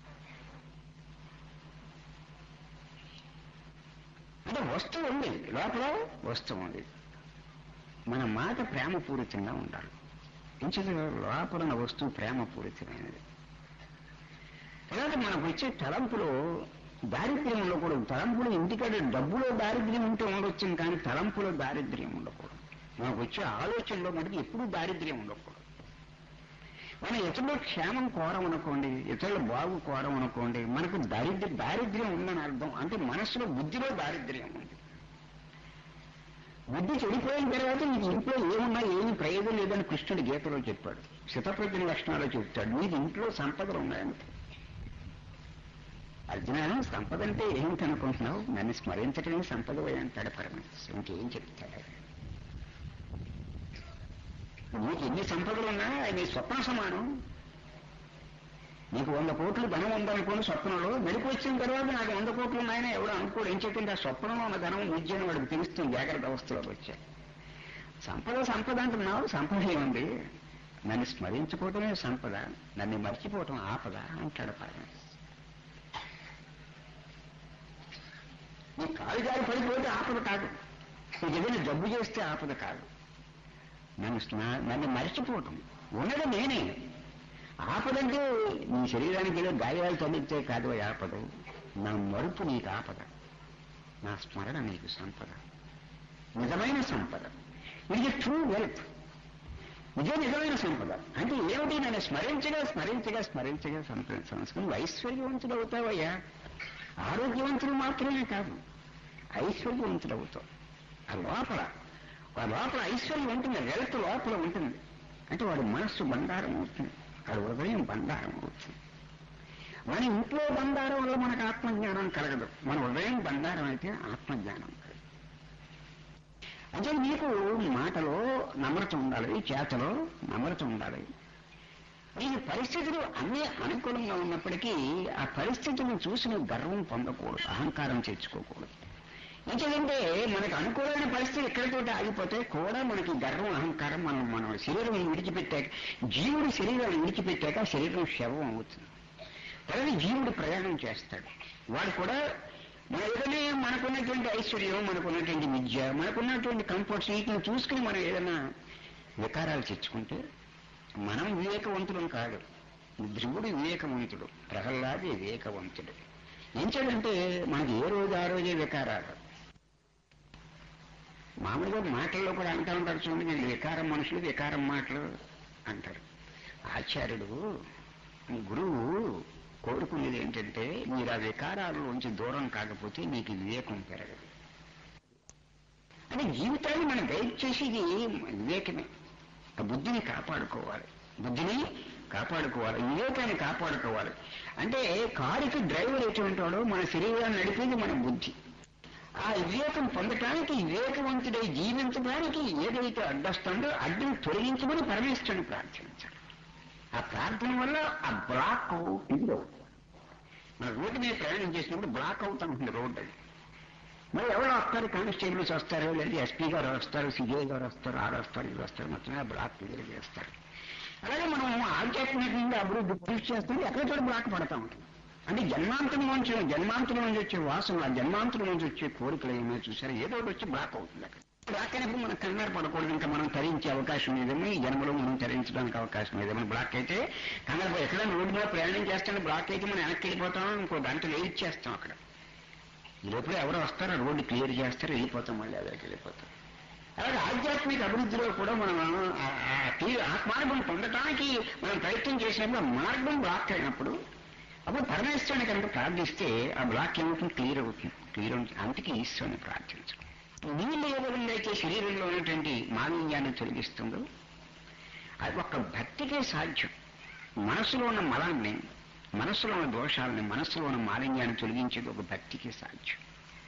అంటే వస్తువు ఉంది లోపల వస్తువు ఉంది మన మాట ప్రేమపూరితంగా ఉండాలి ఇంచుకు లోపల ఉన్న వస్తువు ప్రేమపూరితమైనది తర్వాత మనకు వచ్చే తలంపులో దారిద్ర్యం ఉండకూడదు తలంపులు ఇంటికంటే డబ్బులో దారిద్ర్యం ఉంటే ఉండొచ్చు కానీ తలంపులో దారిద్ర్యం ఉండకూడదు మనకు వచ్చే ఆలోచనలో మనకి ఎప్పుడూ దారిద్ర్యం ఉండకూడదు మనం ఇతరుల క్షేమం కోరం అనుకోండి ఇతరుల బాగు కోరం అనుకోండి మనకు దారిద్ర్య దారిద్ర్యం ఉందని అర్థం అంటే మనసులో బుద్ధిలో దారిద్ర్యం ఉంది బుద్ధి చెడిపోయిన తర్వాత నీకు ఇంట్లో ఏమున్నా ఏమి ప్రయోజనం లేదని కృష్ణుడు గీతలో చెప్పాడు శతప్రజ్ఞ లక్షణాలు చెప్తాడు నీకు ఇంట్లో సంపదలు ఉన్నాయంటే అర్జున సంపద అంటే ఏమిటి అనుకుంటున్నావు నన్ను స్మరించడమే సంపద అంటాడు పరమేశ్వరు ఇంకేం చెప్తాడు నీకు ఎన్ని సంపదలు ఉన్నా నీ స్వప్న సమానం నీకు వంద కోట్లు ధనం ఉందనుకోని స్వప్నంలో మెలకు వచ్చిన తర్వాత నాకు వంద కోట్లు ఉన్నాయని ఎవడో అనుకోడు ఏం చెప్పింది ఆ స్వప్నంలో ఉన్న ధనం విద్యను వాడికి తెలుస్తుంది జాగ్రత్త అవస్థలోకి వచ్చా సంపద సంపద అంటున్నావు సంపద ఏముంది నన్ను స్మరించుకోవటమే సంపద నన్ను మర్చిపోవటం ఆపద అంటాడు పరమేశ్వరు నీ కాలు జారి పడిపోతే ఆపద కాదు నీకు ఏదైనా జబ్బు చేస్తే ఆపద కాదు నన్ను స్నా- నన్ను మర్చిపోవటం ఉన్నది నేనే ఆపదంటే నీ శరీరానికి ఏదో గాయాలు తగిలితే కాదు ఆ ఆపద నా మరుపు నీకు ఆపద నా స్మరణ నీకు సంపద నిజమైన సంపద ఇది ట్రూ వెల్త్ ఇదే నిజమైన సంపద అంటే ఏమిటి నన్ను స్మరించగా స్మరించగా స్మరించగా సంపద సంస్కృతి ఐశ్వర్యవంతుడు అవుతావయ్యా ఆరోగ్యవంతులు మాత్రమే కాదు ఐశ్వర్యవంతుడు అవుతావు ఆ లోపల ఆ లోపల ఐశ్వర్యం ఉంటుంది వెల్త్ లోపల ఉంటుంది అంటే వాడి మనస్సు బంగారం అవుతుంది వాడి హృదయం బంగారం అవుతుంది మన ఇంట్లో బంగారం వల్ల మనకు ఆత్మజ్ఞానం కలగదు మన హృదయం బంగారం అయితే ఆత్మజ్ఞానం కలగదు అంటే నీకు మాటలో నమ్రత ఉండాలి చేతలో నమ్రత ఉండాలి ఈ పరిస్థితులు అన్నీ అనుకూలంగా ఉన్నప్పటికీ ఆ పరిస్థితులను చూసి నువ్వు గర్వం పొందకూడదు అహంకారం తెచ్చుకోకూడదు ఎందుకంటే మనకు అనుకూలమైన పరిస్థితి ఎక్కడితోటి ఆగిపోతే కూడా మనకి గర్వం అహంకారం మనం మనం శరీరం విడిచిపెట్టాక జీవుడు శరీరాన్ని విడిచిపెట్టాక ఆ శరీరం శవం అవుతుంది తర్వాత జీవుడు ప్రయాణం చేస్తాడు వాడు కూడా మన ఏదైనా మనకున్నటువంటి ఐశ్వర్యం మనకున్నటువంటి విద్య మనకున్నటువంటి కంఫర్ట్స్ వీటిని చూసుకుని మనం ఏదైనా వికారాలు తెచ్చుకుంటే మనం వివేకవంతులం కాదు ధ్రువుడు వివేకవంతుడు ప్రహ్లాది వివేకవంతుడు ఎంచడంటే మనకి ఏ రోజు ఆ రోజే వికారాలు మామూలుగా మాటల్లో కూడా అంటూ ఉంటారు చూడండి వీళ్ళు వికారం మనుషులు వికారం మాటలు అంటారు ఆచార్యుడు గురువు కోరుకునేది ఏంటంటే మీరు ఆ వికారాల్లోంచి దూరం కాకపోతే మీకు వివేకం పెరగదు అంటే జీవితాన్ని మనం గైడ్ చేసేది వివేకమే ఆ బుద్ధిని కాపాడుకోవాలి బుద్ధిని కాపాడుకోవాలి వివేకాన్ని కాపాడుకోవాలి అంటే కారుకి డ్రైవర్ ఎటువంటి వాడో మన శరీరాన్ని నడిపేది మన బుద్ధి ఆ వివేకం పొందటానికి వివేకవంతుడై జీవించడానికి ఏదైతే అడ్డొస్తుందో అడ్డుని తొలగించమని పరమేశ్వరుని ప్రార్థించాలి ఆ ప్రార్థన వల్ల ఆ బ్లాక్ ఇది మన రోడ్డు మీద ప్రయాణం చేసినప్పుడు బ్లాక్ అవుతా ఉంటుంది రోడ్డు అది మరి ఎవరు వస్తారు కానిస్టేబుల్స్ వస్తారు లేదా ఎస్పీ గారు వస్తారు సిఐ గారు వస్తారు ఆరు వస్తారు ఇది వస్తారు మొత్తం బ్లాక్ క్లియర్ చేస్తారు అలాగే మనం ఆధ్యాత్మికంగా అభివృద్ధి కృషి చేస్తుంటే ఎక్కడ చోట బ్లాక్ పడతా ఉంటుంది అంటే జన్మాంతరం నుంచి జన్మాంతరం నుంచి వచ్చే వాసన ఆ జన్మాంతరం నుంచి వచ్చే కోరికలు ఏమైనా చూసారా ఏదో ఒకటి వచ్చి బ్లాక్ అవుతుంది అక్కడ బ్లాక్ అయినప్పుడు మనం కంగారు పడకూడదు ఇంకా మనం తరించే అవకాశం లేదని ఈ జన్మలో మనం తరి ప్రవేశించడానికి అవకాశం లేదు ఏమైనా బ్లాక్ అయితే కంగారు పడి ఎక్కడైనా రోడ్డు మీద ప్రయాణం చేస్తాను బ్లాక్ అయితే మనం వెనక్కి వెళ్ళిపోతాం ఇంకో గంట వెయిట్ చేస్తాం అక్కడ ఈ లోపల ఎవరో వస్తారో రోడ్డు క్లియర్ చేస్తారు వెళ్ళిపోతాం మళ్ళీ అక్కడికి వెళ్ళిపోతాం అలాగే ఆధ్యాత్మిక అభివృద్ధిలో కూడా మనం ఆ- ఆ తీరు ఆ మార్గం పొందడానికి మనం ప్రయత్నం చేసినప్పుడు ఆ మార్గం బ్లాక్ అయినప్పుడు అప్పుడు పరమేశ్వరుని కనుక ప్రార్థిస్తే ఆ బ్లాక్ ఏమవుతుంది క్లియర్ అవుతుంది క్లియర్ అవుతుంది అందుకే ఈశ్వరుని ప్రార్థించడం నీళ్ళు ఏ విధంగా అయితే శరీరంలో ఉన్నటువంటి మాలిన్యాన్ని తొలగిస్తుందో అది ఒక్క భక్తికే సాధ్యం మనసులో ఉన్న మలాన్ని మనసులో ఉన్న దోషాలని మనసులో ఉన్న మాలిన్యాన్ని తొలగించేది ఒక భక్తికే సాధ్యం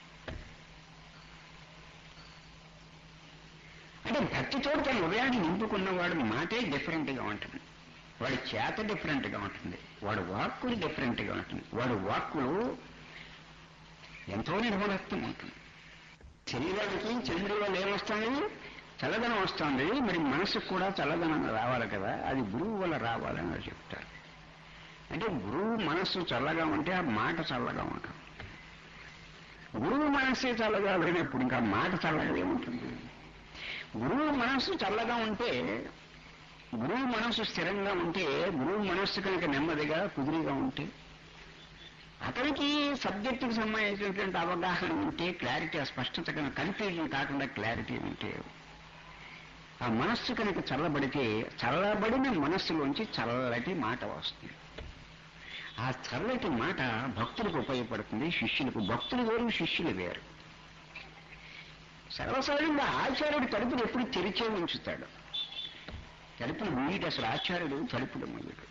అంటే భక్తితో తన హృదయాన్ని నింపుకున్నవాడు మాటే డిఫరెంట్ గా ఉంటుంది వాడి చేత డిఫరెంట్ గా ఉంటుంది వాడి వాక్కులు డిఫరెంట్ గా ఉంటుంది వాడి వాక్కులు ఎంతో నిర్మలత్వం ఉంటుంది శరీరానికి చంద్రుడి వల్ల ఏమొస్తుంది చల్లదనం వస్తుంది మరి మనసుకు కూడా చల్లదనం రావాలి కదా అది గురువు వల్ల రావాలని వాళ్ళు చెప్తారు అంటే గురువు మనస్సు చల్లగా ఉంటే ఆ మాట చల్లగా ఉంటుంది గురువు మనస్సే చల్లగా లేనప్పుడు ఇంకా మాట చల్లగా ఏముంటుంది గురువు మనస్సు చల్లగా ఉంటే గురువు మనస్సు స్థిరంగా ఉంటే గురువు మనస్సు కనుక నెమ్మదిగా కుదిరిగా ఉంటే అతనికి సబ్జెక్టుకి సంబంధించినటువంటి అవగాహన ఉంటే క్లారిటీ ఆ స్పష్టత కనుక కన్ఫ్యూజన్ కాకుండా క్లారిటీ ఉంటే ఆ మనస్సు కనుక చల్లబడితే చల్లబడిన మనస్సులోంచి చల్లటి మాట వస్తుంది ఆ చల్లటి మాట భక్తులకు ఉపయోగపడుతుంది శిష్యులకు భక్తులు వేరు శిష్యులు వేరు సర్వసాధారణంగా ఆచార్యుడు తలుపులు ఎప్పుడు తెరిచే ఉంచుతాడు తలుపులు మూయడు అసలు ఆచార్యుడు తలుపులు మూయడు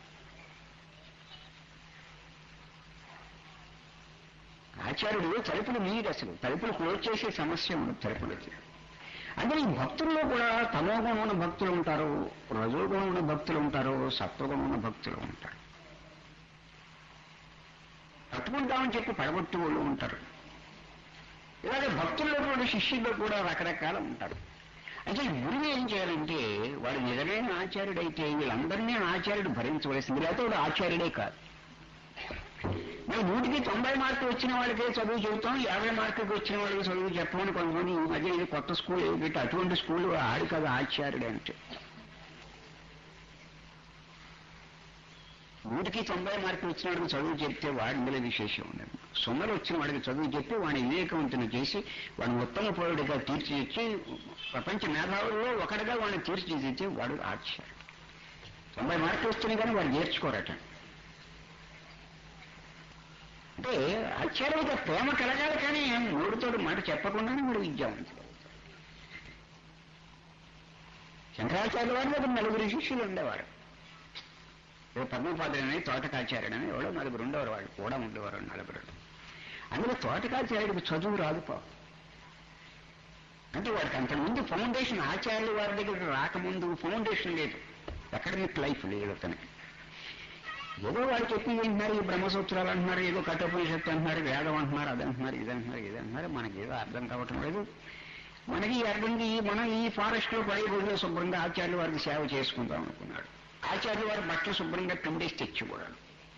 ఆచార్యుడు తలుపులు మూయడు అసలు తలుపులు క్లోజ్ చేసే సమస్య ఉండదు తలుపులకి అంటే ఈ భక్తుల్లో కూడా తమోగుణం ఉన్న భక్తులు ఉంటారు రజోగుణం ఉన్న భక్తులు ఉంటారు సత్వగుణం ఉన్న భక్తులు ఉంటారు పట్టుకుంటామని చెప్పి పడగొట్టు వాళ్ళు ఉంటారు ఇలాగే భక్తుల్లో కూడా శిష్యుల్లో కూడా రకరకాలు ఉంటారు అయితే ఈ గురువు ఏం చేయాలంటే వాడు నిజమైన ఆచార్యుడైతే వీళ్ళందరినీ ఆచార్యుడు భరించవలసింది లేకపోతే వాడు ఆచార్యుడే కాదు మేము నూటికి తొంభై మార్కులు వచ్చిన వాళ్ళకే చదువు చెబుతాం యాభై మార్కులకు వచ్చిన వాళ్ళకి చదువు చెప్పమని కొంతమంది ఈ మధ్య ఇది కొత్త స్కూల్ ఏది పెట్టి అటువంటి స్కూల్ ఆడు కదా ఆచార్యుడు అంటే నూటికి తొంభై మార్కులు వచ్చిన వాడికి చదువు చెప్తే వాడి ఇందులో విశేషం ఉండదు సున్నలు వచ్చిన వాడికి చదువు చెప్పి వాడిని వివేకవంతుని చేసి వాడిని ఉత్తమ పౌరుడిగా తీర్చిదిచ్చి ప్రపంచ మేధావుల్లో ఒకటిగా వాడిని తీర్చిదిద్దితే వాడు ఆచార్యుడు తొంభై మార్కులు వస్తున్నాయి కానీ వాడు నేర్చుకోరట అంటే ఆచార్యుడికి ప్రేమ కలగాలి కానీ మూడుతోడు మాట చెప్పకుండానే వాడు విద్యావంతుడు శంకరాచార్య వారిలో ఒక నలుగురు శిష్యులు ఉండేవారు ఓ పద్మపాదుడని తోటకాచార్యుడని ఎవడో నలుగురు ఉండేవారు వాళ్ళు కూడా ఉండేవారు నలుగురు అందులో తోటకాచార్యుడికి చదువు రాదు పాపం అంటే వాడికి అంతకుముందు ఫౌండేషన్ ఆచార్యులు వారి దగ్గర రాకముందు ఫౌండేషన్ లేదు అకాడమిక్ లైఫ్ లేదు అతనికి ఏదో వాళ్ళు చెప్పి వింటున్నారు ఈ బ్రహ్మసూత్రాలు అంటున్నారు ఏదో కఠోపనిషత్తు అంటున్నారు వేదం అంటున్నారు అది అంటున్నారు ఇది అంటున్నారు ఇది అంటున్నారు మనకి ఏదో అర్థం కావటం లేదు మనకి ఈ అర్థంకి ఈ మనం ఈ ఫారెస్ట్ లో పడే రోజుల్లో శుభ్రంగా ఆచార్యుల వారికి సేవ చేసుకుందాం అనుకున్నాడు ఆచార్యుల వారి బట్టలు శుభ్రంగా పిండేసి తెచ్చిపోయాడు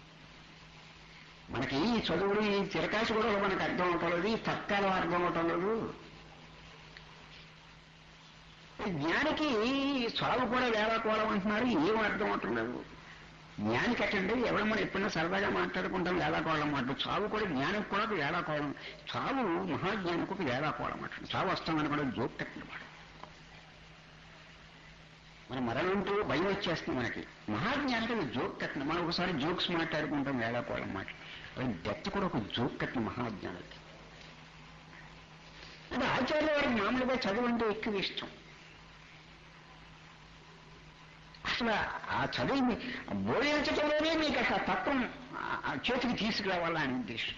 మనకి ఈ చదువులు ఈ తిరకాసి కూడా మనకు అర్థం అవటం లేదు ఈ తత్కాలు అర్థం అవటం లేదు జ్ఞానికి చదువు కూడా వేళాకోళం అంటున్నారు ఏం అర్థం అవటం లేదు జ్ఞానికి అట్టండి ఎవరు మనం ఎప్పుడైనా సరదాగా మాట్లాడుకుంటాం వేళాకోళం మాట చావు కూడా జ్ఞానికి కూడా ఒక వేళాకోళం చావు మహాజ్ఞానికి ఒక వేళాకోళం అట చావు వస్తుందని కూడా జోక్ కట్టమాట మన మరణంతో భయం వచ్చేస్తుంది మనకి మహాజ్ఞానికి అది జోక్ కట్టిన మనం ఒకసారి జోక్స్ మాట్లాడుకుంటాం వేళాకోళం మాట అది డెత్ కూడా ఒక జోక్ కట్టిన మహాజ్ఞానికి అంటే ఆచార్య వారికి మామూలుగా చదువు అంటే ఎక్కువ ఇష్టం అసలు ఆ చదువుని బోధించడంలోనే మీకు అసలు ఆ తత్వం ఆ- ఆ చేతికి తీసుకురావాలని ఉద్దేశం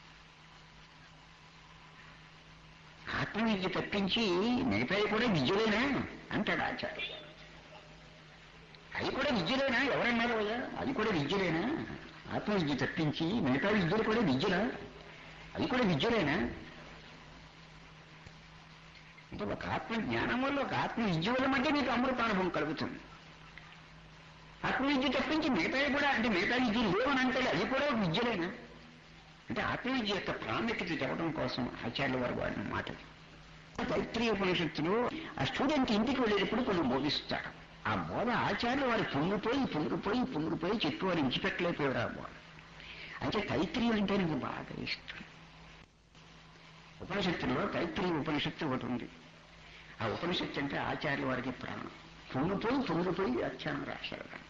ఆత్మవిద్య తప్పించి మిగతాయి కూడా విద్యలేనా అంటాడు ఆచార్య అది కూడా విద్యలేనా ఎవరన్నారు అయ్యా అది కూడా విద్యలేనా ఆత్మవిద్య తప్పించి మిగతా విద్యలు కూడా విద్యలా అది కూడా విద్యలేనా అంటే ఒక ఆత్మ జ్ఞానం వల్ల ఒక ఆత్మ విద్య వల్ల మధ్య నీకు అమృతానుభవం కలుగుతుంది ఆత్మవిద్య తప్పించి మిగతావి కూడా అంటే మిగతా విద్య లేవని అంటే అది కూడా ఒక విద్యలేనా అంటే ఆత్మవిద్య యొక్క ప్రాముఖ్యత చెప్పడం కోసం ఆచార్యుల వారు వాడిన మాట తైత్రీయ ఉపనిషత్తులు ఆ స్టూడెంట్ ఇంటికి వెళ్ళేటప్పుడు కొన్ని బోధిస్తాడు ఆ బోధ ఆచార్యులు వారు పొంగిపోయి పొంగిపోయి పొంగిపోయి చెప్పి వారు ఇచ్చిపెట్టలేకపోయారు ఆ బోధ అంటే తైత్రీయం అంటే నాకు బాగా ఇష్టం ఉపనిషత్తుల్లో తైత్రీయ ఉపనిషత్తు ఒకటి ఉంది ఆ ఉపనిషత్తు అంటే ఆచార్యుల వారికి ప్రాణం పొంగిపోయి పొంగిపోయి వ్యాఖ్యానం రాశారు దాన్ని.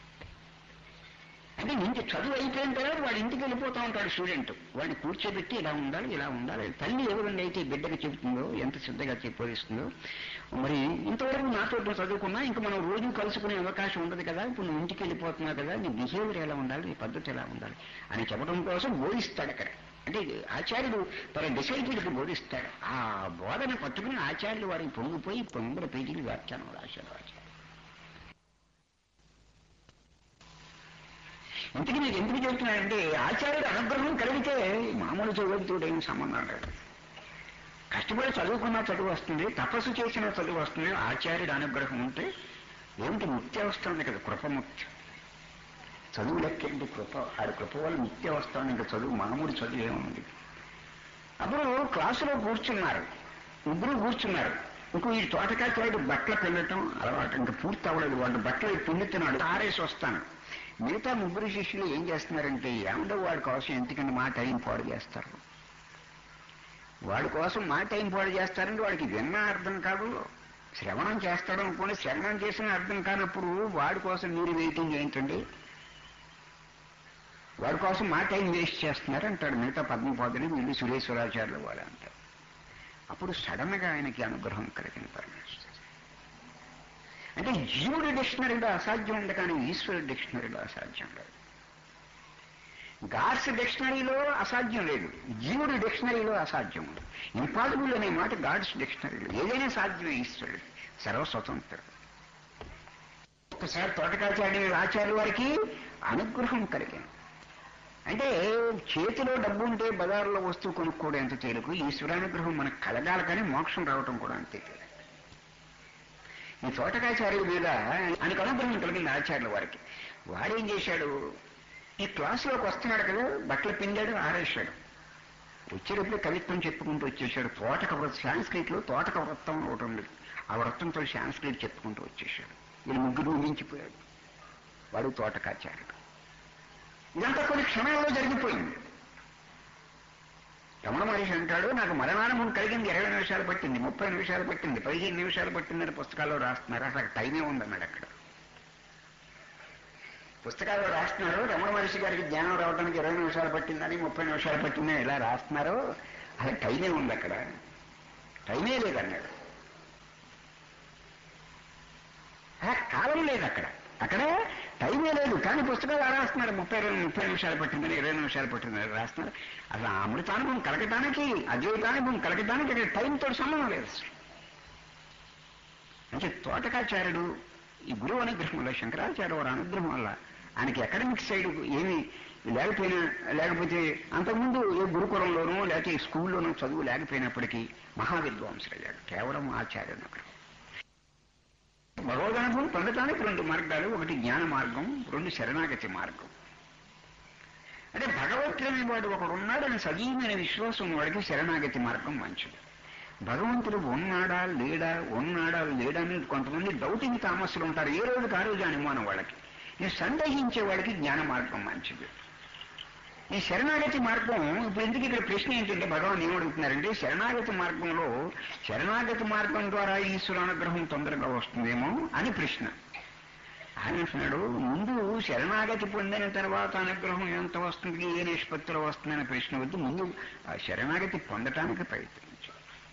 అంటే ఇంటి చదువు అయిపోయిన తర్వాత వాడు ఇంటికి వెళ్ళిపోతా ఉంటాడు స్టూడెంట్ వాడిని కూర్చోబెట్టి ఇలా ఉండాలి ఇలా ఉండాలి తల్లి ఏ విధంగా అయితే బిడ్డకి చెబుతుందో ఎంత శ్రద్ధగా చెప్పిస్తుందో మరి ఇంతవరకు నాతో చదువుకున్నా ఇంకా మనం రోజు కలుసుకునే అవకాశం ఉండదు కదా ఇప్పుడు నువ్వు ఇంటికి వెళ్ళిపోతున్నావు కదా నీ బిహేవియర్ ఎలా ఉండాలి నీ పద్ధతి ఎలా ఉండాలి అని చెప్పడం కోసం బోధిస్తాడు అక్కడ అంటే ఆచార్యుడు తన డిసైపుల్కి బోధిస్తాడు ఆ బోధన పట్టుకుని ఆచార్యులు వారికి పొంగిపోయి పొంగుల పేజీలు వ్యాఖ్యానం రాశాడు ఆచార్యుడు ఇంతకీ మీకు ఎందుకు చెప్తున్నానంటే ఆచార్యుడు అనుగ్రహం కలిగితే మామూలు చదువుతో ఏం సంబంధం లేదు కష్టపడి చదువుకున్నా చదువు వస్తుంది తపస్సు చేసిన చదువు వస్తుంది ఆచార్యుడు అనుగ్రహం ఉంటే ఏమిటి ముక్తి వస్తుంది కదా కృపముక్తి చదువు లెక్కేంటి కృప ఆడి కృప వల్ల ముక్తి వస్తుంది ఇంకా చదువు మామూలు చదువు ఏముంది అప్పుడు క్లాసులో కూర్చున్నారు ముగ్గురు కూర్చున్నారు ఇంకో ఈ తోటకాచారుడు బట్టలు పిండటం అలవాటు ఇంకా పూర్తి అవ్వలేదు వాడు బట్టలు పిండుతున్నాడు ఆరేసి వస్తాను మిగతా ముగ్గురు శిష్యులు ఏం చేస్తున్నారంటే ఏమంటే వాడి కోసం ఎందుకంటే మా టైం పాడు చేస్తారు వాడి కోసం మా టైం పాడు చేస్తారంటే వాడికి విన్నా అర్థం కాదు శ్రవణం చేస్తాడు అనుకోండి శ్రవణం చేసిన అర్థం కానప్పుడు వాడి కోసం మీరు వెయిటింగ్ ఏంటండి వాడి కోసం మా టైం వేస్ట్ చేస్తున్నారు అంటాడు మిగతా పద్మపాదులు వీళ్ళు సురేశ్వరాచార్యులు వాళ్ళు అంటారు అప్పుడు సడన్ గా ఆయనకి అనుగ్రహం కలిగిన పరమేశ్వరు అంటే జీవుడి డిక్షనరీలో అసాధ్యం ఉంది కానీ ఈశ్వరుడి డిక్షనరీలో అసాధ్యం లేదు గాడ్స్ డిక్షనరీలో అసాధ్యం లేదు జీవుడి డిక్షనరీలో అసాధ్యం ఉంది ఇంపాసిబుల్ అనే మాట గాడ్స్ డిక్షనరీలో ఏదైనా సాధ్యమే ఈశ్వరుడు సర్వస్వతంత్రుడు ఒకసారి తోటకాచార్య ఆచార్య వారికి అనుగ్రహం కలిగింది అంటే చేతిలో డబ్బు ఉంటే బజారులో వస్తువు కొనుక్కోవడం ఎంత తేలిక ఈశ్వరానుగ్రహం మనకు కలగాలి కానీ మోక్షం రావటం కూడా అంతే తేలిక ఈ తోటకాచార్యుల మీద ఆయనకు అనుగ్రహం కలిగింది ఆచార్యుల వారికి వాడేం చేశాడు ఈ క్లాసులోకి వస్తున్నాడు కదా బట్టలు పిండాడు ఆరేశాడు వచ్చేటప్పుడు కవిత్వం చెప్పుకుంటూ వచ్చేసాడు తోటక వృత్తం సాంస్క్రిట్ లో తోటక వృత్తం ఒకటి ఉంది ఆ వృత్తంతో సాంస్క్రిట్ చెప్పుకుంటూ వచ్చేసాడు వీళ్ళు ముగ్గురు మించిపోయాడు వాడు తోటకాచార్యుడు ఇదంతా కొన్ని క్షణాల్లో జరిగిపోయింది రమణ మహర్షి అంటాడు నాకు మరణానుభవం కలిగింది ఇరవై నిమిషాలు పట్టింది ముప్పై నిమిషాలు పట్టింది పదిహేను నిమిషాలు పట్టిందని పుస్తకాల్లో రాస్తున్నారు అసలు టైమే ఉందన్నాడు అక్కడ పుస్తకాల్లో రాస్తున్నారు రమణ మహర్షి గారికి జ్ఞానం రావడానికి ఇరవై నిమిషాలు పట్టిందని ముప్పై నిమిషాలు పట్టిందని ఎలా రాస్తున్నారు అసలు టైమే ఉంది అక్కడ టైమే లేదన్నాడు ఆ కాలం లేదు అక్కడ అక్కడ టైమే లేదు కానీ పుస్తకాలు ఎలా రాస్తున్నారు ముప్పై రెండు ముప్పై నిమిషాలు పట్టిందని ఇరవై నిమిషాలు పట్టిందని రాస్తున్నారు అసలు ఆ అమృతానుభవం కలగటానికి అద్వైతానుభవం కలగటానికి అక్కడ టైంతో సంబంధం లేదు అసలు. అంటే తోటకాచార్యుడు ఈ గురువు అనుగ్రహం వల్ల శంకరాచార్య వారి అనుగ్రహం వల్ల ఆయనకి అకాడమిక్ సైడ్ ఏమీ లేకపోయినా లేకపోతే అంతకుముందు ఏ గురుకులంలోనూ లేకపోతే ఈ స్కూల్లోనూ చదువు లేకపోయినప్పటికీ మహావిద్వాంసులయ్యాడు కేవలం ఆచార్య అనుగ్రహం భగవదనుభవం పొందటానికి రెండు మార్గాలు ఒకటి జ్ఞాన మార్గం రెండు శరణాగతి మార్గం అంటే భగవంతుడనే వాడు ఒకడు ఉన్నాడని సజీవమైన విశ్వాసం వాడికి శరణాగతి మార్గం మంచిది భగవంతుడు ఉన్నాడా లేడా ఉన్నాడా లేడా అని కొంతమంది డౌటింగ్ తామస్సులు ఉంటారు ఏ రోజుకి ఆ రోజు అనుమానం వాళ్ళకి ఈ సందేహించే వాడికి జ్ఞాన మార్గం మంచిది ఈ శరణాగతి మార్గం ఇప్పుడు ఎందుకు ఇక్కడ ప్రశ్న ఏంటంటే భగవాన్ ఏమడుగుతున్నారంటే శరణాగతి మార్గంలో శరణాగతి మార్గం ద్వారా ఈశ్వరానుగ్రహం తొందరగా వస్తుందేమో అని ప్రశ్న ఆయన అంటున్నాడు ముందు శరణాగతి పొందిన తర్వాత అనుగ్రహం ఎంత వస్తుంది ఏ నిష్పత్తిలో వస్తుందనే ప్రశ్న వద్దు ముందు ఆ శరణాగతి పొందటానికి ప్రయత్నించు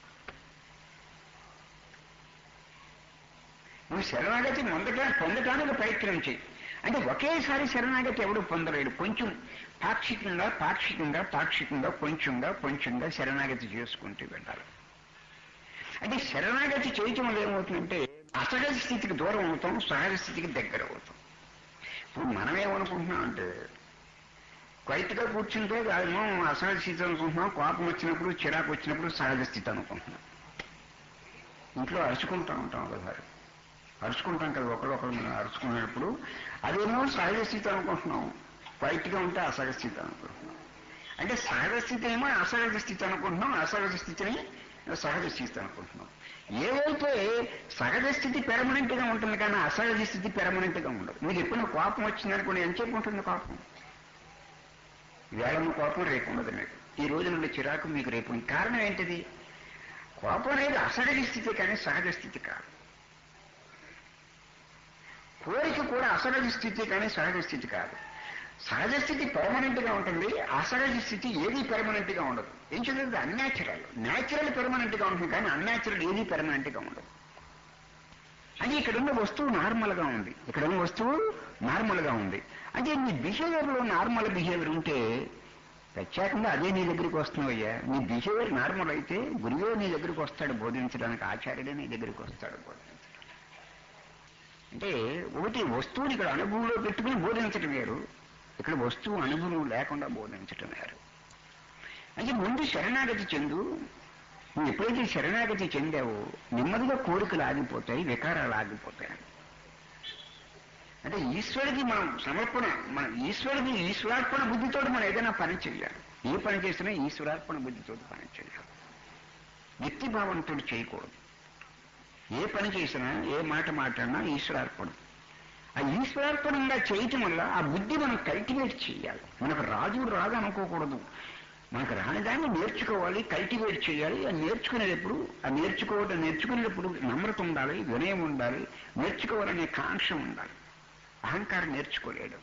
నువ్వు శరణాగతి పొందటా పొందటానికి ప్రయత్నం చేయి అంటే ఒకేసారి శరణాగతి ఎవడు పొందలేడు కొంచెం పాక్షికంగా పాక్షికంగా పాక్షికంగా కొంచెంగా కొంచెంగా శరణాగతి చేసుకుంటూ వెళ్ళాలి అంటే శరణాగతి చేయటం వల్ల ఏమవుతుందంటే అసహజ స్థితికి దూరం అవుతాం సహజ స్థితికి దగ్గర అవుతాం ఇప్పుడు మనం ఏమనుకుంటున్నాం అంటే క్వైట్గా కూర్చుంటే అదేమో అసహజ స్థితి అనుకుంటున్నాం కోపం వచ్చినప్పుడు చిరాకు వచ్చినప్పుడు సహజ స్థితి అనుకుంటున్నాం ఇంట్లో అరుచుకుంటూ ఉంటాం ఒకసారి అరుచుకుంటాం కదా ఒకరు ఒకరు మనం అరుచుకునేటప్పుడు అదేమో సహజ స్థితి అనుకుంటున్నాం క్వైట్గా ఉంటే అసహజ స్థితి అనుకుంటున్నాం అంటే సహజ స్థితి ఏమో అసహజ స్థితి అనుకుంటున్నాం అసహజ స్థితిని సహజ స్థితి అనుకుంటున్నాం ఏదైతే సహజ స్థితి పెర్మనెంట్ గా ఉంటుంది కానీ అసహజ స్థితి పెర్మనెంట్ గా ఉండదు మీకు ఎప్పుడైనా కోపం వచ్చిందనుకోండి ఎంతసేపు ఉంటుంది కోపం వేళను కోపం రేపు ఉండదు మీకు ఈ రోజు నుండి చిరాకు మీకు రేపు ఉంది. కారణం ఏంటిది కోపం అనేది అసహజ స్థితి కానీ సహజ స్థితి కాదు కోరిక కూడా అసహజ స్థితి కానీ సహజ స్థితి కాదు సహజ స్థితి పెర్మనెంట్ గా ఉంటుంది అసహజ స్థితి ఏది పెర్మనెంట్ గా ఉండదు ఏం చదువుతుంది అన్యాచురల్ న్యాచురల్ పెర్మనెంట్ గా ఉంటుంది కానీ అన్యాచురల్ ఏది పెర్మనెంట్ గా ఉండదు అది ఇక్కడ ఉన్న వస్తువు నార్మల్ గా ఉంది ఇక్కడ ఉన్న వస్తువు నార్మల్ గా ఉంది అంటే నీ బిహేవియర్ లో నార్మల్ బిహేవియర్ ఉంటే ప్రత్యేకంగా అదే నీ దగ్గరికి వస్తున్నావయ్యా నీ బిహేవియర్ నార్మల్ అయితే గురువే నీ దగ్గరికి వస్తాడు బోధించడానికి ఆచార్యుడే నీ దగ్గరికి వస్తాడు బోధించడానికి అంటే ఒకటి వస్తువుని ఇక్కడ అనుభవంలో పెట్టుకుని బోధించటం వేరు ఇక్కడ వస్తువు అనుభవం లేకుండా బోధించటం వేరు అంటే ముందు శరణాగతి చెందు నువ్వు ఎప్పుడైతే శరణాగతి చెందావో నెమ్మదిగా కోరికలు ఆగిపోతాయి వికారాలు ఆగిపోతాయి అంటే ఈశ్వరుడికి మనం సమర్పణ మన ఈశ్వరుడికి ఈశ్వరార్పణ బుద్ధితో మనం ఏదైనా పని చేయాలి ఏ పని చేసినా ఈశ్వరార్పణ బుద్ధితో పని చేయాలి వ్యక్తి భావంతో చేయకూడదు ఏ పని చేసినా ఏ మాట మాట్లాడినా ఈశ్వరార్పణం ఆ ఈశ్వరార్పణంగా చేయటం వల్ల ఆ బుద్ధి మనం కల్టివేట్ చేయాలి మనకు రాజు రాదు అనుకోకూడదు మనకు రానిదాన్ని నేర్చుకోవాలి కల్టివేట్ చేయాలి ఆ నేర్చుకునేటప్పుడు ఆ నేర్చుకోవడం నేర్చుకునేటప్పుడు నమ్రత ఉండాలి వినయం ఉండాలి నేర్చుకోవాలనే కాంక్ష ఉండాలి అహంకారం నేర్చుకోలేడు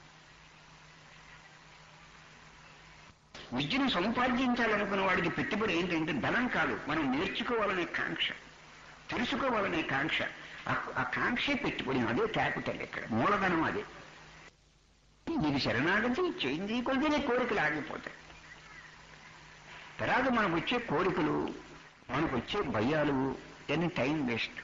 విద్యను సముపార్జించాలనుకున్న వాడికి పెట్టుబడి ఏంటంటే ధనం కాదు మనం నేర్చుకోవాలనే కాంక్ష తెలుసుకోవాలనే కాంక్ష ఆ- ఆ కాంక్షే పెట్టుబడి అదే క్యాపిటల్ ఇక్కడ మూలధనం అదే నీకు శరణాగతి చేయింది కొద్ది నీ కోరికలు ఆగిపోతాయి తర్వాత మనకు వచ్చే కోరికలు మనకు వచ్చే భయాలు ఎన్ని టైం వేస్ట్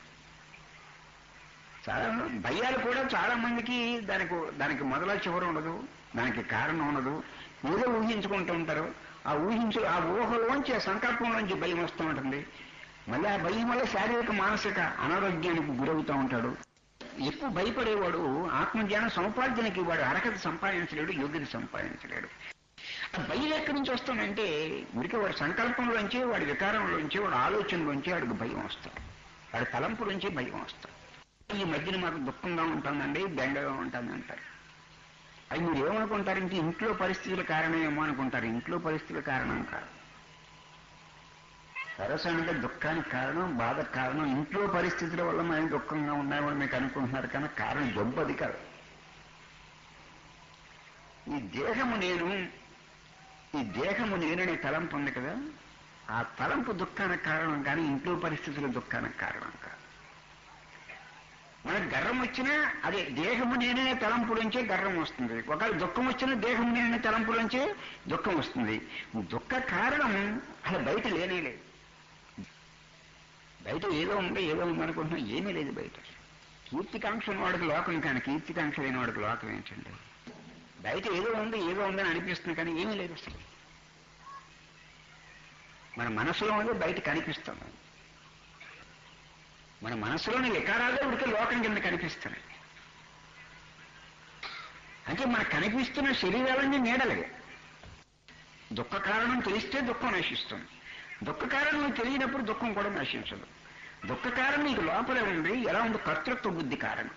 చాలా భయాలు కూడా చాలా మందికి దానికి దానికి మొదల చివర ఉండదు దానికి కారణం ఉండదు ఏదో ఊహించుకుంటూ ఉంటారు ఆ ఊహించు ఆ ఊహలోంచి ఆ సంకల్పంలోంచి భయం వస్తూ ఉంటుంది మళ్ళీ ఆ భయం వల్ల శారీరక మానసిక అనారోగ్యానికి గురవుతూ ఉంటాడు ఎక్కువ భయపడేవాడు ఆత్మజ్ఞానం సముపార్జనకి వాడు అర్హత సంపాదించలేడు యోగ్యత సంపాదించలేడు ఆ భయం ఎక్కడి నుంచి వస్తుందంటే ఉరికి వాడి సంకల్పంలోంచి వాడి వికారంలోంచి వాడి ఆలోచనలోంచి వాడికి భయం వస్తాడు వాడి తలంపులోంచి భయం వస్తాడు ఈ మధ్యన మాకు దుఃఖంగా ఉంటుందండి బెంగగా ఉంటుంది అంటారు అది మీరు ఏమనుకుంటారంటే ఇంట్లో పరిస్థితుల కారణం ఏమో అనుకుంటారు ఇంట్లో పరిస్థితుల కారణం కాదు సరసంగా దుఃఖానికి కారణం బాధకు కారణం ఇంట్లో పరిస్థితుల వల్ల మనం దుఃఖంగా ఉన్నామని మీకు అనుకుంటున్నారు కానీ కారణం జబ్బు అది కాదు ఈ దేహము నేను ఈ దేహము నేననే తలంపు ఉంది కదా ఆ తలంపు దుఃఖానికి కారణం కానీ ఇంట్లో పరిస్థితుల దుఃఖానికి కారణం కాదు మనకు గర్వం వచ్చినా అదే దేహము నేననే తలంపులోంచే గర్వం వస్తుంది ఒకవేళ దుఃఖం వచ్చినా దేహము నేననే తలంపులోంచే దుఃఖం వస్తుంది దుఃఖ కారణం అసలు బయట లేనే లేదు బయట ఏదో ఉంటే ఏదో ఉందనుకుంటున్నా ఏమీ లేదు బయట కీర్తికాంక్ష ఉన్నవాడికి లోకం కానీ కీర్తికాంక్ష లేని వాడికి లోకం ఏంటండి బయట ఏదో ఉంది ఏదో ఉందని అనిపిస్తుంది కానీ ఏమీ లేదు అసలు మన మనసులో ఉంది బయట కనిపిస్తుంది మన మనసులోని వికారాలే ఉడికి లోకం కింద కనిపిస్తున్నాయి అంటే మనకు కనిపిస్తున్న శరీరాలన్నీ నీడలే దుఃఖ కారణం తెలిస్తే దుఃఖం నశిస్తుంది దుఃఖ కారణం తెలియనప్పుడు దుఃఖం కూడా నశించదు దుఃఖ కారణం నీకు లోపలే ఉంది ఎలా ఉంది కర్తృత్వ బుద్ధి కారణం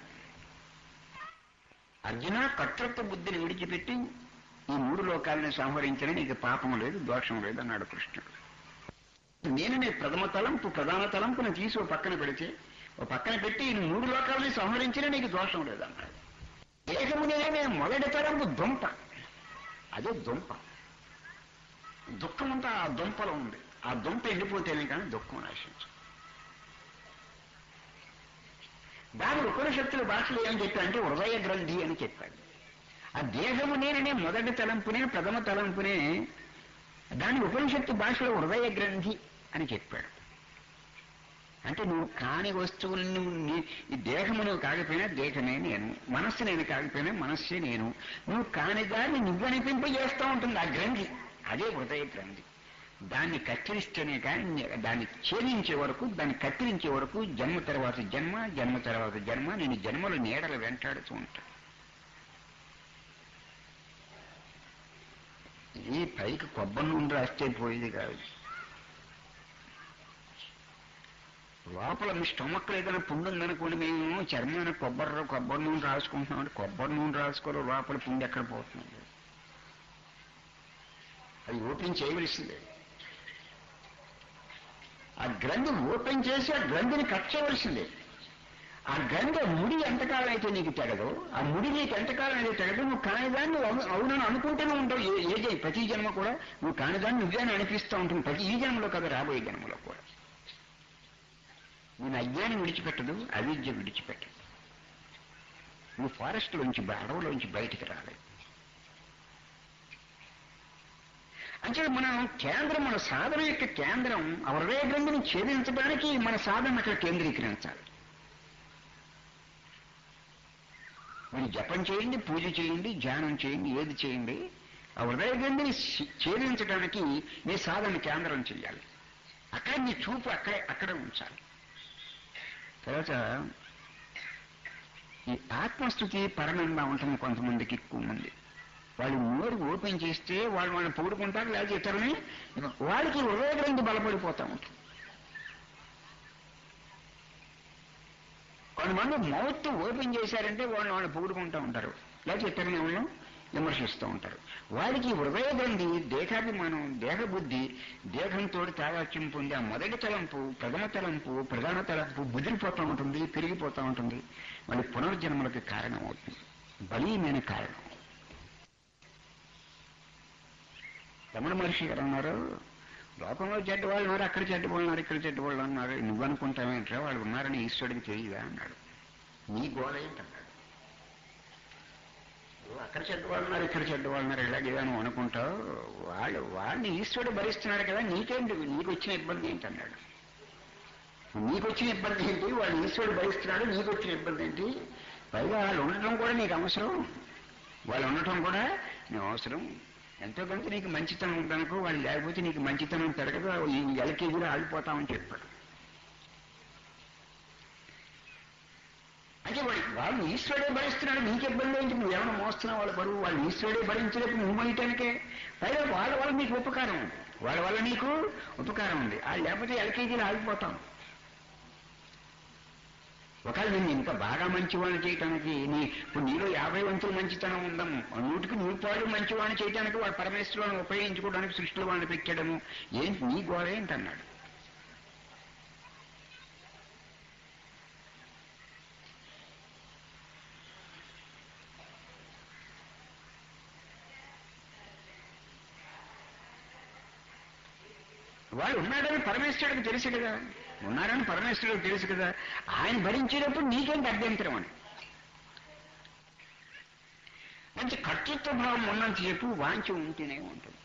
అర్జున కర్తృత్వ బుద్ధిని విడిచిపెట్టి ఈ మూడు లోకాలను సంహరించిన నీకు పాపం లేదు దోషం లేదు అన్నాడు కృష్ణుడు నేను నీ ప్రథమ తలంపు ప్రధాన తలంపును తీసి ఓ పక్కన పెడితే ఓ పక్కన పెట్టి ఈ మూడు లోకాలని సంహరించిన నీకు దోషం లేదన్నాడు దేహమునే మొదటి తలంపు దుంప అదే దుంప దుఃఖం అంతా ఆ దుంపలో ఉంది ఆ దుంప ఎండిపోతేనే కానీ దుఃఖం నశించు దాని ఉపనిషత్తుల భాషలో ఏం చెప్పాడంటే హృదయ గ్రంథి అని చెప్పాడు ఆ దేహము నేననే మొదటి తలంపునే ప్రథమ తలంపునే దాని ఉపనిషత్తు భాషలో హృదయ గ్రంథి అని చెప్పాడు అంటే నువ్వు కాని వస్తువులను నువ్వు నీ- ఈ దేహము నువ్వు కాకపోయినా దేహమే నేను మనస్సు నేను కాకపోయినా మనస్సే నేను నువ్వు కాని దాన్ని నువ్వు అనిపింపజేస్తూ ఉంటుంది ఆ గ్రంథి అదే హృదయ గ్రంథి దాన్ని కత్తిరిస్తేనే కానీ దాన్ని ఛేదించే వరకు దాన్ని కత్తిరించే వరకు జన్మ తర్వాత జన్మ జన్మ తర్వాత జన్మ నేను జన్మలు నీడలు వెంటాడుతూ ఉంటా ఈ పైకి కొబ్బరి నూనె రాస్తే పోయేది కాదు లోపల మీ స్టొమక్లో ఏదైనా పుండు ఉందనుకోండి మేము చర్మాన కొబ్బరి కొబ్బరి నూనె రాసుకుంటున్నాం అంటే కొబ్బరి నూనె రాసుకోరు లోపల పుండు ఎక్కడ పోతుంది అది ఓపెన్ చేయవలసిందే ఆ గ్రంథి ఓపెన్ చేసి ఆ గ్రంథిని కట్ చేయవలసిందే ఆ గ్రంథి ముడి ఎంతకాలం అయితే నీకు తెగదు ఆ ముడి నీకు ఎంతకాలం అయితే తెగదు నువ్వు కానిదాన్ని నువ్వు అవును- అవునని అనుకుంటూనే ఉంటావు ఏ ఏ జై- ప్రతి జన్మ కూడా నువ్వు కానిదాన్ని నువ్వే అని అనిపిస్తూ ఉంటుంది ప్రతి ఈ జన్మలో కదా రాబోయే జన్మలో కూడా నేను అజ్ఞానం విడిచిపెట్టదు అవిద్య విడిచిపెట్టదు నువ్వు ఫారెస్ట్లోంచి అడవులోంచి బయటికి రాలేదు అంటే మనం కేంద్రం మన సాధన యొక్క కేంద్రం ఆ హృదయ గ్రంథిని ఛేదించడానికి మన సాధన అక్కడ కేంద్రీకరించాలి మీరు జపం చేయండి పూజ చేయండి ధ్యానం చేయండి ఏది చేయండి ఆ హృదయ గ్రంథిని ఛే- ఛేదించడానికి మీ సాధన కేంద్రం చేయాలి అక్కడ మీ చూపు అక్కడే అక్కడే ఉంచాలి తర్వాత ఈ ఆత్మస్థుతి పరమంగా ఉంటుంది కొంతమందికి ఎక్కువ మంది వాళ్ళు నోరు ఓపెన్ చేస్తే వాళ్ళు వాళ్ళని పొగుడుకుంటారు లేకపోతే ఇతరులని వాళ్ళకి హృదయ గ్రంథి బలపడిపోతా ఉంటుంది కొంతమంది మౌత్ ఓపెన్ చేశారంటే వాళ్ళు వాళ్ళని పొగుడుకుంటూ ఉంటారు లేకపోతే ఇతరులని వాళ్ళని విమర్శిస్తూ ఉంటారు వాడికి హృదయ గ్రంథి దేహాభిమానం దేహబుద్ధి దేహంతో తాదాత్యం పొంది ఆ మొదటి తలంపు ప్రథమ తలంపు ప్రధాన తలంపు బుదిరిపోతూ ఉంటుంది పెరిగిపోతూ ఉంటుంది మళ్ళీ పునర్జన్మలకు కారణం అవుతుంది బలీయమైన కారణం రమణ మహర్షి గారు అన్నారు లోకంలో చెడ్డ వాళ్ళు ఉన్నారు అక్కడ చెడ్డ వాళ్ళు ఉన్నారు ఇక్కడ చెడ్డ వాళ్ళు ఉన్నారు నువ్వు అనుకుంటావేంట్రా వాళ్ళు ఉన్నారని ఈశ్వరుడికి తెలియదా అన్నాడు నీ గోడ ఏంటన్నాడు నువ్వు అక్కడ చెడ్డ వాళ్ళు ఉన్నారు ఇక్కడ చెడ్డ వాళ్ళు ఉన్నారు ఇలాగే నువ్వు అనుకుంటావు వాళ్ళు వాళ్ళని ఈశ్వరుడు భరిస్తున్నాడు కదా నీకేంటి నీకు వచ్చిన ఇబ్బంది ఏంటన్నాడు నీకు వచ్చిన ఇబ్బంది ఏంటి వాళ్ళు ఈశ్వరుడు భరిస్తున్నాడు నీకు వచ్చిన ఇబ్బంది ఏంటి పైగా వాళ్ళు ఉండటం కూడా నీకు అవసరం వాళ్ళు ఉండటం కూడా నీకు అవసరం ఎంతో కొంత నీకు మంచితనం ఉందనుకో వాళ్ళు లేకపోతే నీకు మంచితనం పెరగదు ఈ ఎల్కేజీలో ఆగిపోతామని చెప్పాడు అంటే వాడి వాళ్ళు ఈశ్వరుడే భరిస్తున్నాడు నీకు ఇబ్బంది ఏంటి నువ్వు ఏమైనా మోస్తున్నావు వాళ్ళ బరువు వాళ్ళు ఈశ్వరుడే భరించినప్పుడు నువ్వు మోయటానికే పైగా వాళ్ళ వల్ల నీకు ఉపకారం ఉంది వాళ్ళ వల్ల నీకు ఉపకారం ఉంది ఆ లేకపోతే ఎల్కేజీలో ఆగిపోతాం ఒకవేళ నేను ఇంకా బాగా మంచివాడిని చేయటానికి నీ ఇప్పుడు నీలో యాభై వంతులు మంచితనం ఉందము నూటికి నూరు పాలు మంచివాడిని చేయటానికి వాడు పరమేశ్వరులను ఉపయోగించుకోవడానికి సృష్టిలో వాడిని పెట్టడము ఏంటి నీ గోడ ఏంటన్నాడు వాళ్ళు ఉన్నాడని పరమేశ్వరుడికి తెలుసు కదా ఉన్నారని పరమేశ్వరుడికి తెలుసు కదా ఆయన భరించేటప్పుడు నీకేంటి అభ్యంతరం అని మంచి కర్తృత్వ భావం ఉన్నంత చెప్పు వాంఛ ఉంటేనే ఉంటుంది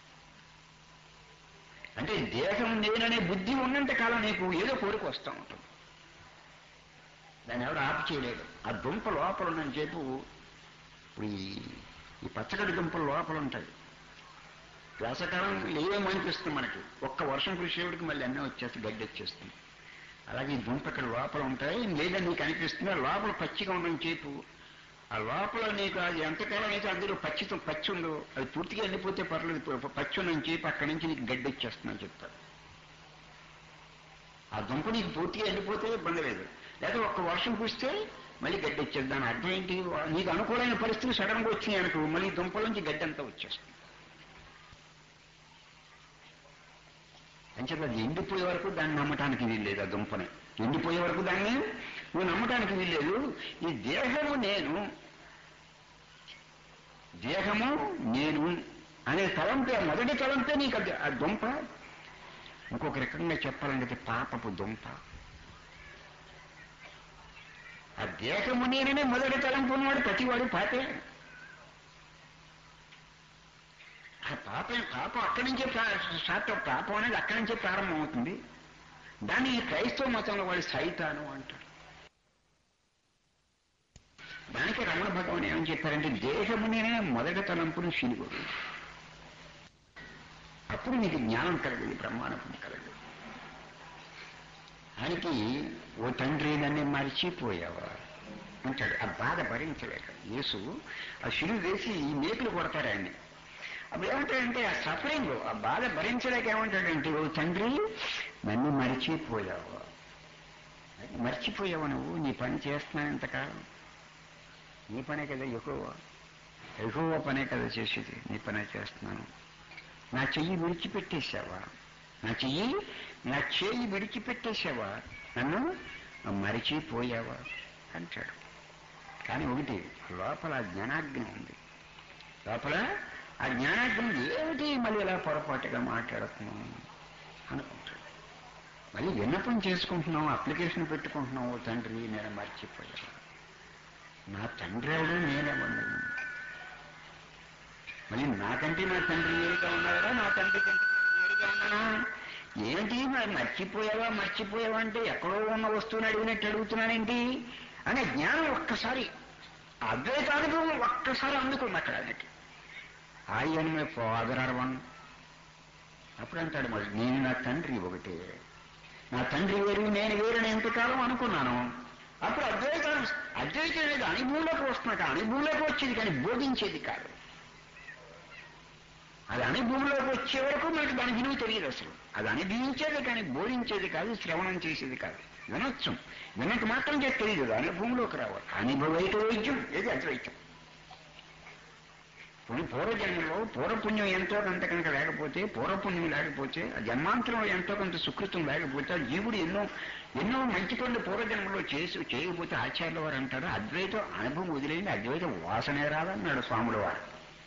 అంటే దేహం నేననే బుద్ధి ఉన్నంత కాలం నీకు ఏదో కోరిక వస్తూ ఉంటుంది దాన్ని ఎవరు ఆపు చేయలేడు ఆ దుంప లోపల ఉన్నని చెప్పు ఇప్పుడు ఈ ఈ పచ్చగడ్డి దుంపలు లోపల ఉంటాయి వేసవకాలం లేవేమో అనిపిస్తుంది మనకి ఒక్క వర్షం కురిసేవాడికి మళ్ళీ అన్నీ వచ్చేస్తే గడ్డి వచ్చేస్తుంది అలాగే ఈ దుంప ఇక్కడ లోపల ఉంటాయి లేదా నీకు అనిపిస్తుంది ఆ లోపల పచ్చిగా ఉండని చేపు ఆ లోపల నీకు అది ఎంతకాలం అయితే అందులో పచ్చితో పచ్చి ఉండదు అది పూర్తిగా ఎండిపోతే పర్లేదు ప- పచ్చి ఉండని చేపు అక్కడి నుంచి నీకు గడ్డి వచ్చేస్తుందని చెప్తారు ఆ దుంప నీకు పూర్తిగా ఎండిపోతే ఇబ్బంది లేదు లేదా ఒక్క వర్షం కురిస్తే మళ్ళీ గడ్డి వచ్చేది దాని అర్థం ఏంటి నీకు అనుకూలమైన పరిస్థితులు సడన్ గా వచ్చినాయి అనుకో మళ్ళీ దుంపల నుంచి గడ్డి అంతా వచ్చేస్తుంది అంచేత అది ఎండిపోయే వరకు దాన్ని నమ్మటానికి వీల్లేదు ఆ దుంపని ఎండిపోయే వరకు దాన్ని నువ్వు నమ్మటానికి వీల్లేదు ఈ దేహము నేను దేహము నేను అనే తలంపే మొదటి తలంపే నీకు అది ఆ దుంప ఇంకొక రకంగా చెప్పాలంటే పాపపు దుంప ఆ దేహము నేననే మొదటి తలంపు ఉన్నవాడు ప్రతివాడు పాపే ఆ పాపం పాపం అక్కడి నుంచే ప్రా- స్టార్ట్ అవు- పాపం అనేది అక్కడి నుంచే ప్రారంభం అవుతుంది దాన్ని ఈ క్రైస్తవ మతంలో వాళ్ళు సైతాను అంటారు దానికి రమణ భగవాన్ ఏమని చెప్పారంటే దేహమునే మొదటి తలంపును శిలుగుడు అప్పుడు నీకు జ్ఞానం కలగదు బ్రహ్మానుభవం కలగదు ఆయనకి ఓ తండ్రి నన్ను మర్చిపోయావా అంటాడు ఆ బాధ భరించలేక యేసు ఆ శిలువు వేసి ఈ మేకులు కొడతారు ఆయన్ని అప్పుడు ఏమంటాడంటే ఆ సఫరింగ్ ఆ బాధ భరించలేక ఏమంటాడంటే ఓ తండ్రి నన్ను మరిచిపోయావా మర్చిపోయావు నువ్వు నీ పని చేస్తున్నావు ఇంతకాలం నీ పనే కదా ఎక్కువ ఎక్కువ పనే కదా చేసేది నీ పనే చేస్తున్నాను నా చెయ్యి విడిచిపెట్టేశావా నా చెయ్యి నా చెయ్యి విడిచిపెట్టేశావా నన్ను మరిచిపోయావా అంటాడు కానీ ఒకటి లోపల ఆ జ్ఞానాగ్ని ఉంది లోపల ఆ జ్ఞానాగ్ని ఏమిటి మళ్ళీ ఇలా పొరపాటుగా మాట్లాడుతున్నాం అనుకుంటాడు మళ్ళీ విన్నపం చేసుకుంటున్నాం అప్లికేషన్ పెట్టుకుంటున్నావు తండ్రి నేను మర్చిపోయాను నా తండ్రి ఎవడు నేనేమన్నా మళ్ళీ నాకంటే నా తండ్రి వేరుగా ఉన్నాడా నా తండ్రి కంటే నేను వేరుగా ఉన్నానా ఏంటి మరి మర్చిపోయావా మర్చిపోయావా అంటే ఎక్కడో ఉన్న వస్తువుని అడిగినట్టు అడుగుతున్నానేంటి అనే జ్ఞానం ఒక్కసారి అద్వైతానుభవం ఒక్కసారి అందుకుంది అక్కడ ఆయనకి ఆయన ఫాదర్ అరవన్ అప్పుడు అంటాడు మరి నేను నా తండ్రి ఒకటే నా తండ్రి వేరు నేను వేరని ఎంతకాలం అనుకున్నాను అప్పుడు అద్వైతం అద్వైతం అనేది అనుభవంలోకి వస్తున్నట్టు అనుభవంలోకి వచ్చేది కానీ బోధించేది కాదు అది అనుభవంలోకి వచ్చే వరకు మనకి దాని విలువ తెలియదు అసలు అది అనుభవించేది కానీ బోధించేది కాదు శ్రవణం చేసేది కాదు వినొచ్చు వినట్టు మాత్రం చేసి తెలియదు అనుభవంలోకి రావాలి అనుభవైత వైద్యం ఏది అద్వైతం ఇప్పుడు పూర్వజన్మలో పూర్వపుణ్యం ఎంతో కొంత కనుక లేకపోతే పూర్వపుణ్యం లేకపోతే ఆ జన్మాంతరంలో ఎంతో కొంత సుకృతం లేకపోతే ఆ జీవుడు ఎన్నో ఎన్నో మంచి పనులు పూర్వజన్మలో చేసి చేయకపోతే ఆచార్యుల వారు అంటారు అద్వైతం అనుభవం వదిలేయండి అద్వైతం వాసనే రాదన్నాడు స్వాముల వారు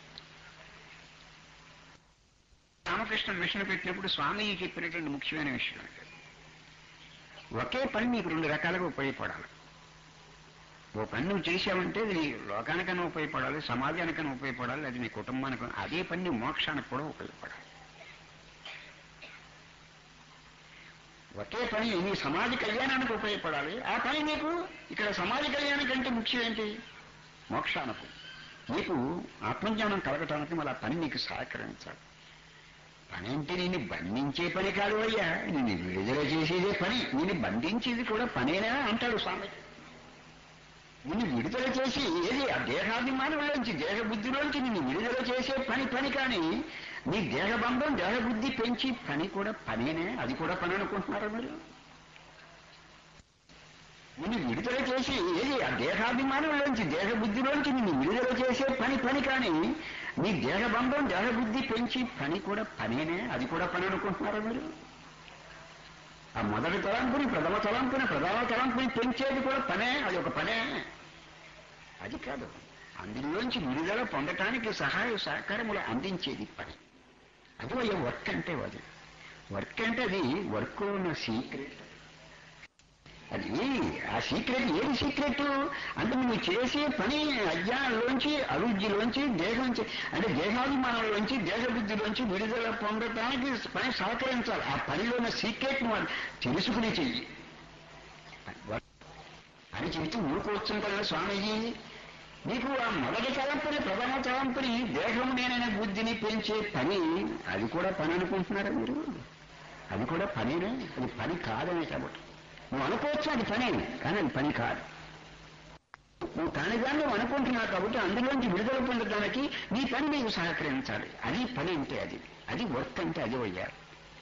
రామకృష్ణ మిషన్ పెట్టినప్పుడు స్వామి చెప్పినటువంటి ముఖ్యమైన విషయం అది. ఒకే పని నీకు రెండు రకాలుగా ఉపయోగపడాలి ఓ పని నువ్వు చేసావంటే అది నీ లోకానికైనా ఉపయోగపడాలి సమాజానికైనా ఉపయోగపడాలి అది నీ కుటుంబానికి అదే పని నీ మోక్షానికి కూడా ఉపయోగపడాలి ఒకే పని నీ సమాజ కళ్యాణానికి ఉపయోగపడాలి ఆ పని నీకు ఇక్కడ సమాజ కళ్యాణం కంటే ముఖ్యం ఏంటి మోక్షానికి నీకు ఆత్మజ్ఞానం కలగటానికి మళ్ళీ ఆ పని నీకు సహకరించాలి పని అంటే నిన్ను బంధించే పని కాదు అయ్యా నిన్ను విడుదల చేసేదే పని నిన్ను బంధించేది కూడా పనేనా అంటాడు స్వామి నిన్ను విడుదల చేసి ఏది ఆ దేహాభిమానంలోంచి దేహబుద్ధిలోంచి నిన్ను విడుదల చేసే పని పని కానీ నీ దేహబంధం దేహబుద్ధి పెంచి పని కూడా పనేనే అది కూడా పని అనుకుంటున్నారా మీరు నిన్ను విడుదల చేసి ఏది ఆ దేహాభిమానంలోంచి దేహబుద్ధిలోంచి నిన్ను విడుదల చేసే పని పని కానీ నీ దేహబంధం దేహబుద్ధి పెంచి పని కూడా పనేనే అది కూడా పని అనుకుంటున్నారా మీరు ఆ మొదటి తలంపుని ప్రథమ తలంపుని ప్రధాన తలంపుని పెంచేది కూడా పనే అది ఒక పనే అది కాదు అందులోంచి విడుదల పొందటానికి సహాయ సహకారములు అందించేది పని అది అయ్యే వర్క్ అంటే అది వర్క్ అంటే అది వర్క్ ఉన్న సీక్రెట్ అది ఆ సీక్రెట్ ఏది సీక్రెట్ అంటే నువ్వు చేసే పని అజ్ఞానంలోంచి అభివృద్ధిలోంచి దేహంచి అంటే దేహాభిమానంలోంచి దేహబుద్ధిలోంచి విడుదల పొందటానికి పని సహకరించాలి ఆ పనిలో ఉన్న సీక్రెట్ నువ్వు తెలుసుకుని చెయ్యి అని చెబుతూ ఊరుకోవచ్చు కదా స్వామీజీ నీకు ఆ మొదటి తలంపుని ప్రధాన తలంపుని దేహం నేనైన బుద్ధిని పెంచే పని అది కూడా పని అనుకుంటున్నారా మీరు అది కూడా పనేనే అది పని కాదనే కాబట్టి నువ్వు అనుకోవచ్చు అది పని కానీ అది పని కాదు నువ్వు కానిదాన్ని నువ్వు అనుకుంటున్నావు కాబట్టి అందులోంచి విడుదల పొందడానికి నీ పని నీకు సహకరించాలి అది పని అంటే అది అది వర్క్ అంటే అది అయ్యారు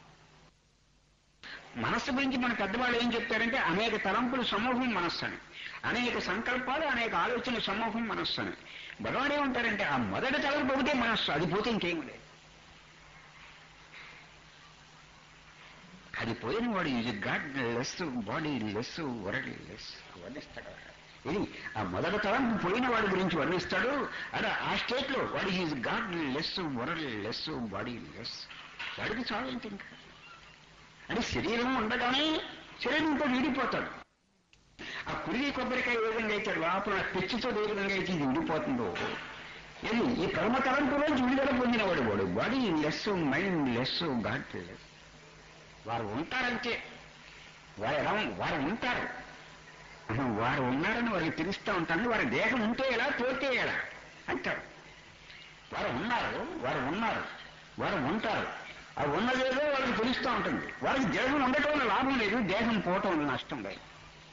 మనస్సు గురించి మన పెద్దవాళ్ళు ఏం చెప్తారంటే అనేక తలంపుల సమూహం మనస్సు అని అనేక సంకల్పాలు అనేక ఆలోచనల సమూహం మనస్సు అని భగవాన్ ఏమంటారంటే ఆ మొదటి తలంపు ఒకటే మనస్సు అది పోతే ఇంకేం లేదు అది పోయిన వాడు ఇది godless bodyless worldless వర్ణిస్తాడు ఇది ఆ మొదటి తలంపు పోయిన వాడి గురించి వర్ణిస్తాడు అదే ఆ స్టేట్ లో వాడి is godless worldless bodyless వాడికి చాలా ఏంటి ఇంకా అంటే శరీరం ఉండగానే శరీరంతో విడిపోతాడు ఆ కురిగి కొబ్బరికాయ ఏ విధంగా అయితే లోపల పిచ్చితో ఏ విధంగా అయితే ఇది విడిపోతుందో ఇది ఈ పరమ తలంపులోంచి విడుదల పొందినవాడు వాడు bodyless mindless godless వారు ఉంటారంటే వారు ఎలా ఉం- వారు ఉంటారు అహం, వారు ఉన్నారని వారికి తెలుస్తూ ఉంటాను వారి దేహం ఉంటే ఎలా పోతే ఎలా అంటారు వారు ఉన్నారు వారు ఉన్నారు వారు ఉంటారు ఆ ఉన్నదేదో వాళ్ళకి తెలుస్తూ ఉంటుంది వారికి దేహం ఉండటం వల్ల లాభం లేదు దేహం పోవటం వల్ల నష్టం లేదు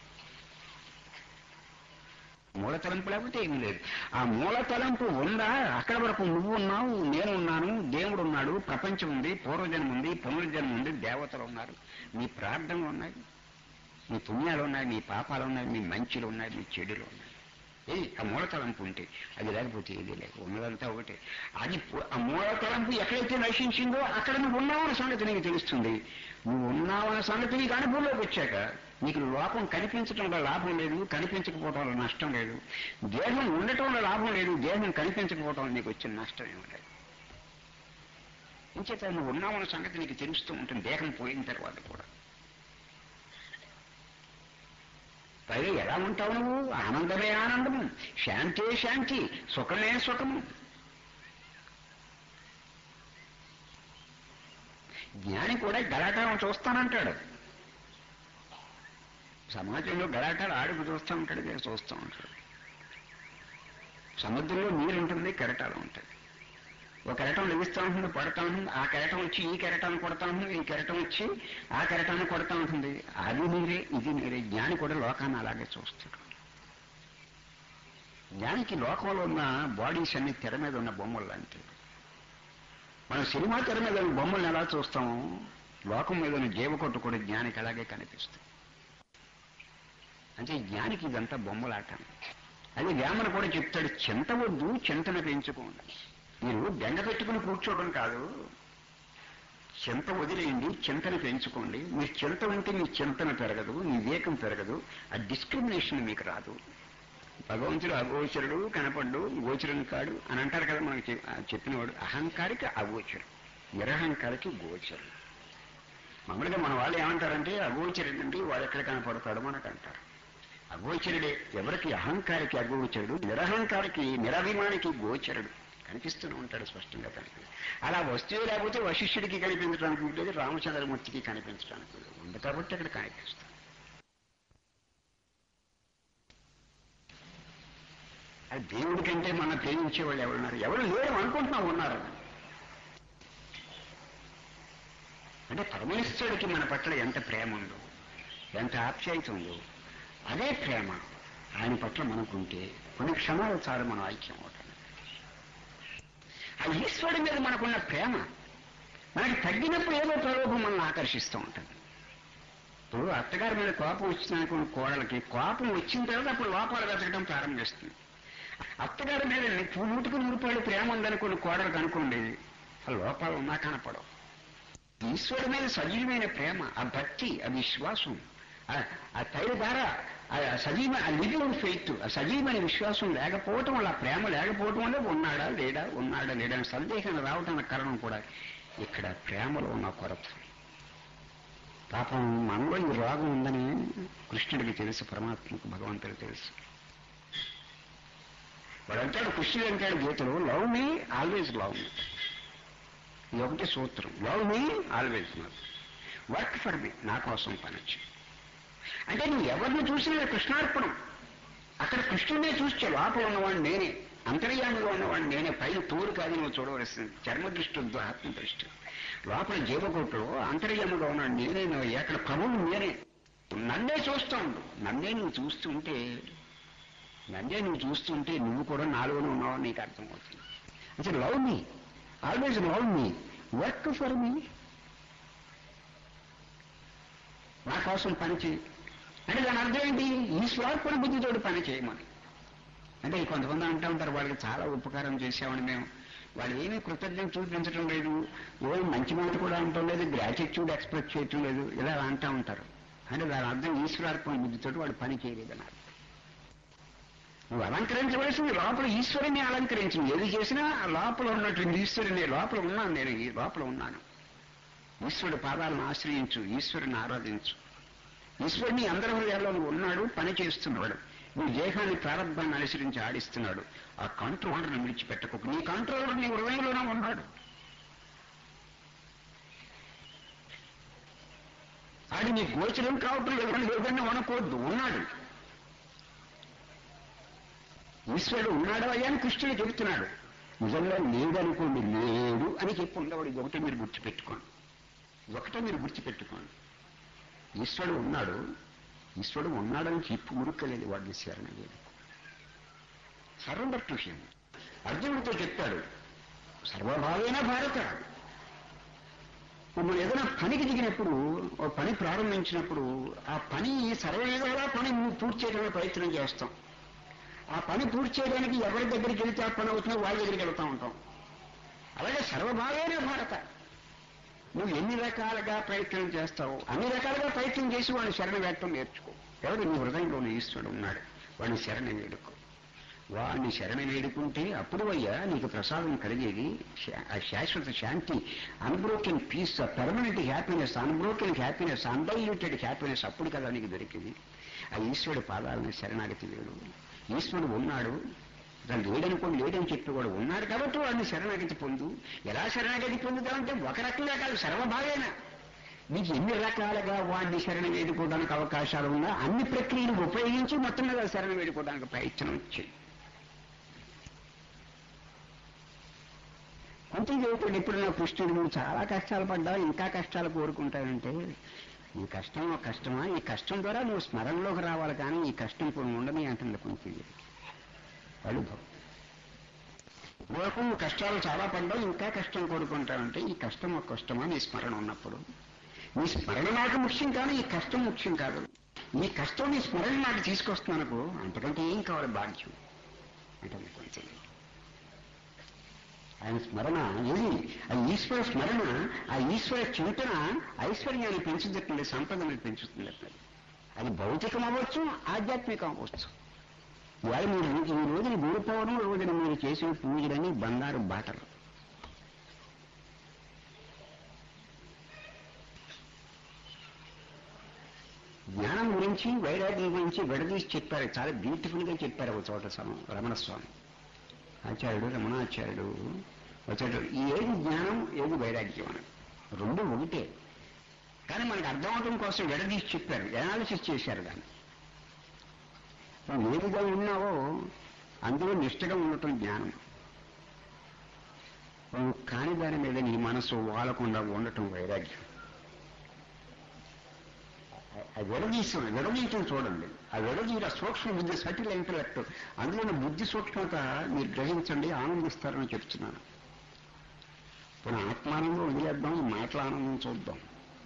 మూల తలంపు లేకపోతే ఏమీ లేదు ఆ మూల తలంపు ఉందా అక్కడ వరకు నువ్వు ఉన్నావు నేను ఉన్నాను దేవుడు ఉన్నాడు ప్రపంచం ఉంది పూర్వజన్మ ఉంది పునర్జన్మ ఉంది దేవతలు ఉన్నారు నీ ప్రార్థనలు ఉన్నాయి మీ పుణ్యాలు ఉన్నాయి మీ పాపాలు ఉన్నాయి మీ మంచిలు ఉన్నాయి మీ చెడులు ఉన్నాయి ఏది ఆ మూల తలంపు ఉంటే అది లేకపోతే ఏది లేదు ఉన్నదంతా ఒకటే అది పు- ఆ మూల తలంపు ఎక్కడైతే నశించిందో అక్కడ నువ్వు ఉన్నావన్న సంగతి నీకు తెలుస్తుంది నువ్వు ఉన్నావన్న సంగతి నీకు అనుభవంలోకి వచ్చాక నీకు లోపం కనిపించడం వల్ల లాభం లేదు కనిపించకపోవడం వల్ల నష్టం లేదు దేహం ఉండటం వల్ల లాభం లేదు దేహం కనిపించకపోవడం వల్ల నీకు వచ్చిన నష్టం ఏమి లేదు ఇంచేత నువ్వు ఉన్నావన్న సంగతి నీకు తెలుస్తూ ఉంటుంది దేహం పోయిన తర్వాత కూడా పైగా ఎలా ఉంటావు నువ్వు ఆనందమే ఆనందము శాంతే శాంతి సుఖమే సుఖము జ్ఞాని కూడా గలాటాలను చూస్తానంటాడు సమాజంలో గలాటాలు ఆడుకు చూస్తూ ఉంటాడు ఇదే చూస్తూ ఉంటాడు సముద్రంలో నీరు ఉంటుంది కెరటాలు ఉంటాయి ఒక కెరటం లెగిస్తూ ఉంటుంది పడతా ఉంటుంది ఆ కెరటం వచ్చి ఈ కెరటాన్ని కొడతా ఉంటుంది ఈ కెరటం వచ్చి ఆ కెరటాన్ని కొడతా ఉంటుంది అది నీరే ఇది నీరే జ్ఞాని కూడా లోకాన్ని అలాగే చూస్తాడు జ్ఞానికి లోకంలో ఉన్న బాడీస్ అన్ని తెర మీద ఉన్న బొమ్మలు లాంటివి మనం సినిమా తెర మీద ఉన్న బొమ్మల్ని ఎలా చూస్తామో లోకం మీద ఉన్న జీవకొట్టు కూడా జ్ఞానికి అలాగే కనిపిస్తుంది అంటే జ్ఞానికి ఇదంతా బొమ్మలాట అదే వేమన కూడా చెప్తాడు చింత వద్దు చింతన పెంచుకోండి మీరు బెండ పెట్టుకుని కూర్చోవడం కాదు చింత వదిలేయండి చింతన పెంచుకోండి మీ చింత ఉంటే మీ చింతన పెరగదు మీ వివేకం పెరగదు ఆ డిస్క్రిమినేషన్ మీకు రాదు భగవంతుడు అగోచరుడు కనపడ్డు గోచరుని కాడు అని అంటారు కదా మనకి చె- ఆ చెప్పినవాడు అహంకారికి అగోచరుడు నిరహంకారికి గోచరుడు మామూలుగా మన వాళ్ళు ఏమంటారంటే అగోచరుడు అంటే వాడు ఎక్కడ కనపడతాడు మనకు అంటారు అగోచరుడే ఎవరికి అహంకారికి అగోచరుడు నిరహంకారికి నిరభిమానికి గోచరుడు కనిపిస్తూనే ఉంటాడు స్పష్టంగా కనిపి అలా వస్తువు లేకపోతే వశిష్ఠుడికి కనిపించడానికి ఉండేది రామచంద్రమూర్తికి కనిపించడానికి ఉండేది. ఉంది కాబట్టి అక్కడ కనిపిస్తుంది అది దేవుడి కంటే మన ప్రేమించే వాళ్ళు ఎవరున్నారు ఎవరు లేరు అనుకుంటున్నాం ఉన్నారు అంటే పరమేశ్వరుడికి మన పట్ల ఎంత ప్రేమ ఉందో ఎంత ఆప్యాయత ఉందో అదే ప్రేమ ఆయన పట్ల మనకుంటే కొన్ని క్షణాలు చాలు మనం ఐక్యం అవుతాం ఆ ఈశ్వరుడి మీద మనకున్న ప్రేమ మనకి తగ్గినప్పుడు ఏదో ప్రలోభం మనల్ని ఆకర్షిస్తూ ఉంటుంది ఇప్పుడు అత్తగారి మీద కోపం వచ్చిందనుకున్న కోడలకి కోపం వచ్చిన తర్వాత అప్పుడు లోపాలు వెతకడం ప్రారంభిస్తుంది అత్తగారి మీద ని- నూటికి నూరు రూపాయలు ప్రేమ ఉందనుకున్న కోడలకు అనుకోండి ఆ లోపాలు ఉన్నా కనపడవు ఈశ్వరుడి మీద సజీవమైన ప్రేమ ఆ భక్తి ఆ విశ్వాసం ఆ- ఆ తైల ద్వారా ఆ సజీవ ఆ లివింగ్ ఫెయిత్ ఆ సజీవమైన విశ్వాసం లేకపోవటం వల్ల ఆ ప్రేమ లేకపోవటం వల్ల ఉన్నాడా లేడా ఉన్నాడా లేడా అని సందేహం రావటానికి కారణం కూడా ఇక్కడ ప్రేమలో ఉన్న కొరత పాపం మనలో ఈ రోగం ఉందని కృష్ణుడికి తెలుసు పరమాత్మకు భగవంతుడికి తెలుసు వాడు అంటాడు కృష్ణుడు అంటాడు గీతలో love me always love me ఇది ఒకటి సూత్రం love me always love work for me నా కోసం పనొచ్చు అంటే నువ్వు ఎవరిని చూసినా కృష్ణార్పణం అక్కడ కృష్ణుడినే చూస్తే లోపల ఉన్నవాడు నేనే అంతర్యామిగా ఉన్నవాడు నేనే పైన తోడు కాదు నువ్వు చూడవలసింది చర్మ దృష్టి వద్దు ఆత్మ దృష్టి లోపల జీవకోట్లో అంతర్యామిగా ఉన్నాడు నేనే నువ్వు అక్కడ ప్రభువు నేనే నన్నే చూస్తూ ఉండు నన్నే నువ్వు చూస్తుంటే నన్నే నువ్వు చూస్తుంటే నువ్వు కూడా నాలోనే ఉన్నావని నీకు అర్థమవుతుంది అంటే love me always love me work for me నా కోసం పని చేయి అంటే దాని అర్థం ఏంటి ఈ స్వార్పణ బుద్ధితోటి పని చేయమని అంటే కొంతమంది అంటూ ఉంటారు వాళ్ళకి చాలా ఉపకారం చేసామని మేము వాళ్ళు ఏమీ కృతజ్ఞత చూపించడం లేదు ఏం మంచి మాట కూడా అంటం లేదు గ్రాటిట్యూడ్ ఎక్స్ప్రెస్ చేయటం లేదు ఇలా అంటూ ఉంటారు అంటే దాని అర్థం ఈశ్వరార్పణ బుద్ధితోటి వాడు పని చేయలేదని అర్థం నువ్వు అలంకరించవలసింది లోపల ఈశ్వరుని అలంకరించు ఏది చేసినా ఆ లోపల ఉన్నటువంటి ఈశ్వరుని లోపల ఉన్నాను నేను ఈ లోపల ఉన్నాను ఈశ్వరుడు పాదాలను ఆశ్రయించు ఈశ్వరుని ఆరాధించు ఈశ్వరుని అందరి హృదయాల్లో నువ్వు ఉన్నాడు పని చేస్తున్నాడు నీ దేహాన్ని ప్రారంభాన్ని అనుసరించి ఆడిస్తున్నాడు ఆ కంట్రోలర్ని విడిచిపెట్టకు నీ కంట్రోలర్ నీ హృదయంలోనే ఉన్నాడు ఆడి నీ గోచరం కావటం లేదని లేదని అనుకోవద్దు ఉన్నాడు ఈశ్వరుడు ఉన్నాడు అయ్యా అని కృష్ణుడు చెబుతున్నాడు నిజంగా లేదనుకోండి లేడు అని చెప్పి ఉండవాడు ఇది ఒకటే మీరు గుర్తుపెట్టుకోండి ఇది ఒకటే మీరు గుర్తుపెట్టుకోండి ఈశ్వరుడు ఉన్నాడు ఈశ్వరుడు ఉన్నాడని చెప్పి ఉరుక్కలేదు వాడిని శరణ లేదు సరెండర్ టు హిమ్ అర్జునుడితో చెప్పాడు సర్వభావేన భారత ఇప్పుడు మనం ఏదైనా పనికి దిగినప్పుడు ఓ పని ప్రారంభించినప్పుడు ఆ పని సర్వవిధాలా పని పూర్తి చేయడానికి ప్రయత్నం చేస్తాం ఆ పని పూర్తి చేయడానికి ఎవరి దగ్గరికి వెళ్తే ఆ పని అవుతుందో వాళ్ళ దగ్గరికి వెళ్తూ ఉంటాం అలాగే సర్వభావేన భారత నువ్వు ఎన్ని రకాలుగా ప్రయత్నం చేస్తావు అన్ని రకాలుగా ప్రయత్నం చేసి వాడిని శరణ వేయటం నేర్చుకో ఎవడు నీ హృదయంలోని ఈశ్వరుడు ఉన్నాడు వాడిని శరణ వేడుకో వాడిని శరణ వేడుకుంటే అప్పుడు అయ్యా నీకు ప్రసాదం కలిగేది శా- ఆ శాశ్వత శాంతి unbroken peace permanent happiness unbroken happiness undiluted happiness అప్పుడు కదా నీకు దొరికింది ఆ ఈశ్వరుడు పాదాలను శరణాగతి వేడు ఈశ్వరుడు ఉన్నాడు దాన్ని లేడనుకోండి లేడని చెప్పి కూడా ఉన్నాడు కాబట్టి వాడిని శరణాగతి పొందు ఎలా శరణాగతి పొందుతామంటే ఒక రకంగా కాదు సర్వభావేన నీకు ఎన్ని రకాలుగా వాడిని శరణ వేడుకోవడానికి అవకాశాలు ఉన్నా అన్ని ప్రక్రియలు ఉపయోగించి మొత్తం మీద శరణ వేడుకోవడానికి ప్రయత్నం చేయి అంతే చదువుతాడు ఇప్పుడు నా కృష్ణుడు నువ్వు చాలా కష్టాలు పడ్డావు ఇంకా కష్టాలు కోరుకుంటానంటే ఈ కష్టం ఒక కష్టమా ఈ కష్టం ద్వారా నువ్వు స్మరణలోకి రావాలి కానీ ఈ కష్టం ఇప్పుడు ఉండని అంటుంది కొంచెం అనుభవం లోకం నువ్వు కష్టాలు చాలా పడ్డావు ఇంకా కష్టం కోరుకుంటావంటే ఈ కష్టం ఒక కష్టమా నీ స్మరణ ఉన్నప్పుడు నీ స్మరణ నాకు ముఖ్యం కానీ ఈ కష్టం ముఖ్యం కాదు ఈ కష్టం నీ స్మరణ నాకు తీసుకొస్తున్నానుకో అంతకంటే ఏం కావాలి భాగ్యం అంటే కొంచెం ఆయన స్మరణ ఏది ఆ ఈశ్వర స్మరణ ఆ ఈశ్వర చింతన ఐశ్వర్యాన్ని పెంచుతుంది సంపదను పెంచుతుంది అది భౌతికం అవ్వచ్చు ఆధ్యాత్మికం అవ్వచ్చు ఇవాళ మీరు ఈ రోజున గురుపౌర్ణం రోజున మీరు చేసిన పూజలని బంగారు బాటలు జ్ఞానం గురించి వైరాగ్యం గురించి విడదీసి చెప్పారు చాలా బ్యూటిఫుల్ గా చెప్పారు ఒక చోట స్వామి రమణ స్వామి ఆచార్యుడు రమణాచార్యుడు వచ్చాడు ఈ ఏది జ్ఞానం ఏది వైరాగ్యం అని రెండు ఒకటే కానీ మనకు అర్థమవటం కోసం విడదీసి చెప్పారు ఎనాలిసిస్ చేశారు దాన్ని నువ్వు ఏదిగా ఉన్నావో అందులో నిష్టగా ఉండటం జ్ఞానం నువ్వు కాని దాని మీద నీ మనసు వాలకుండా ఉండటం వైరాగ్యం ఆ విడదీసం విడదీయటం చూడండి ఆ విడదీయ సూక్ష్మ బుద్ధి సటిల్ ఇంటలెక్ట్ అందులోని బుద్ధి సూక్ష్మత మీరు గ్రహించండి ఆనందిస్తారని చెప్తున్నాను ఇప్పుడు ఆత్మానందం వదిలేద్దాం మాటల ఆనందం చూద్దాం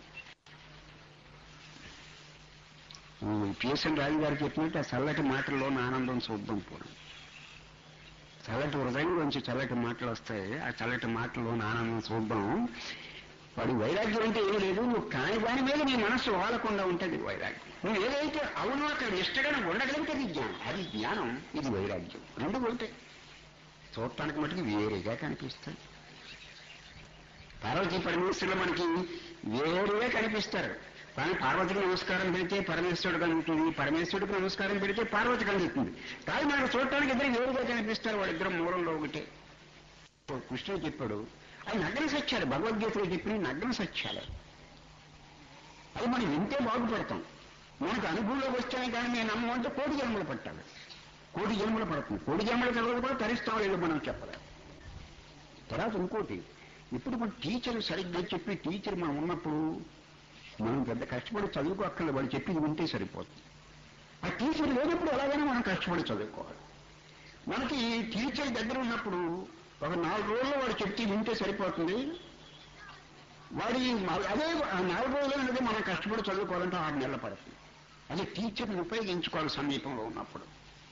పిఎస్ఎన్ రాజు గారు చెప్పినట్టు ఆ చల్లటి మాటల్లోని ఆనందం చూద్దాం పూర్వం చల్లటి హృదయంలోంచి చల్లటి మాటలు వస్తాయి ఆ చల్లటి మాటల్లోని ఆనందం చూద్దాం వాడి వైరాగ్యం అంటే ఏమీ లేదు నువ్వు కాని దాని మీద నీ మనస్సు వాలకుండా ఉంటుంది వైరాగ్యం నువ్వు ఏదైతే అవునో అక్కడ నిష్టగా ఉండగలిగితే అది జ్ఞానం అది జ్ఞానం ఇది వైరాగ్యం రెండు ఒకటే చూడటానికి మటుకు వేరేగా కనిపిస్తాయి పార్వతీ పరమేశ్వరులు మనకి వేరుగా కనిపిస్తారు కానీ పార్వతికి నమస్కారం పెడితే పరమేశ్వరుడు కలుగుతుంది పరమేశ్వరుడికి నమస్కారం పెడితే పార్వతి కలుగుతుంది కానీ మనకు చూడటానికి ఇద్దరు వేరుగా కనిపిస్తారు వాళ్ళిద్దరు మూలంలో ఒకటే కృష్ణుడు చెప్పాడు అది నగ్న సత్యాలు భగవద్గీతలో చెప్పిన నగ్న సత్యాలు అది మనం వింటే బాగుపడతాం మనకు అనుభవంలోకి వచ్చాయి కానీ నేను నమ్మంటే కోటి జన్మలు పట్టాలి కోటి జన్మలు పడుతుంది కోటి జన్మల తర్వాత కూడా తరిస్తాం లేదు మనం చెప్పలేం తర్వాత ఇంకోటి ఇప్పుడు మన టీచర్ సరిగ్గా చెప్పి టీచర్ మనం ఉన్నప్పుడు మనం పెద్ద కష్టపడి చదువుకోక్కర్లేదు వాళ్ళు చెప్పింది వింటే సరిపోతుంది ఆ టీచర్ లేనప్పుడు ఎలాగైనా మనం కష్టపడి చదువుకోవాలి మనకి టీచర్ దగ్గర ఉన్నప్పుడు ఒక నాలుగు రోజులు వాడు చెప్తే వింటే సరిపోతుంది వాడి అదే ఆ నాలుగు రోజులు అనేది మనం కష్టపడి చదువుకోవాలంటే ఆరు నెలలు పడుతుంది అది టీచర్ని ఉపయోగించుకోవాలి సమీపంలో ఉన్నప్పుడు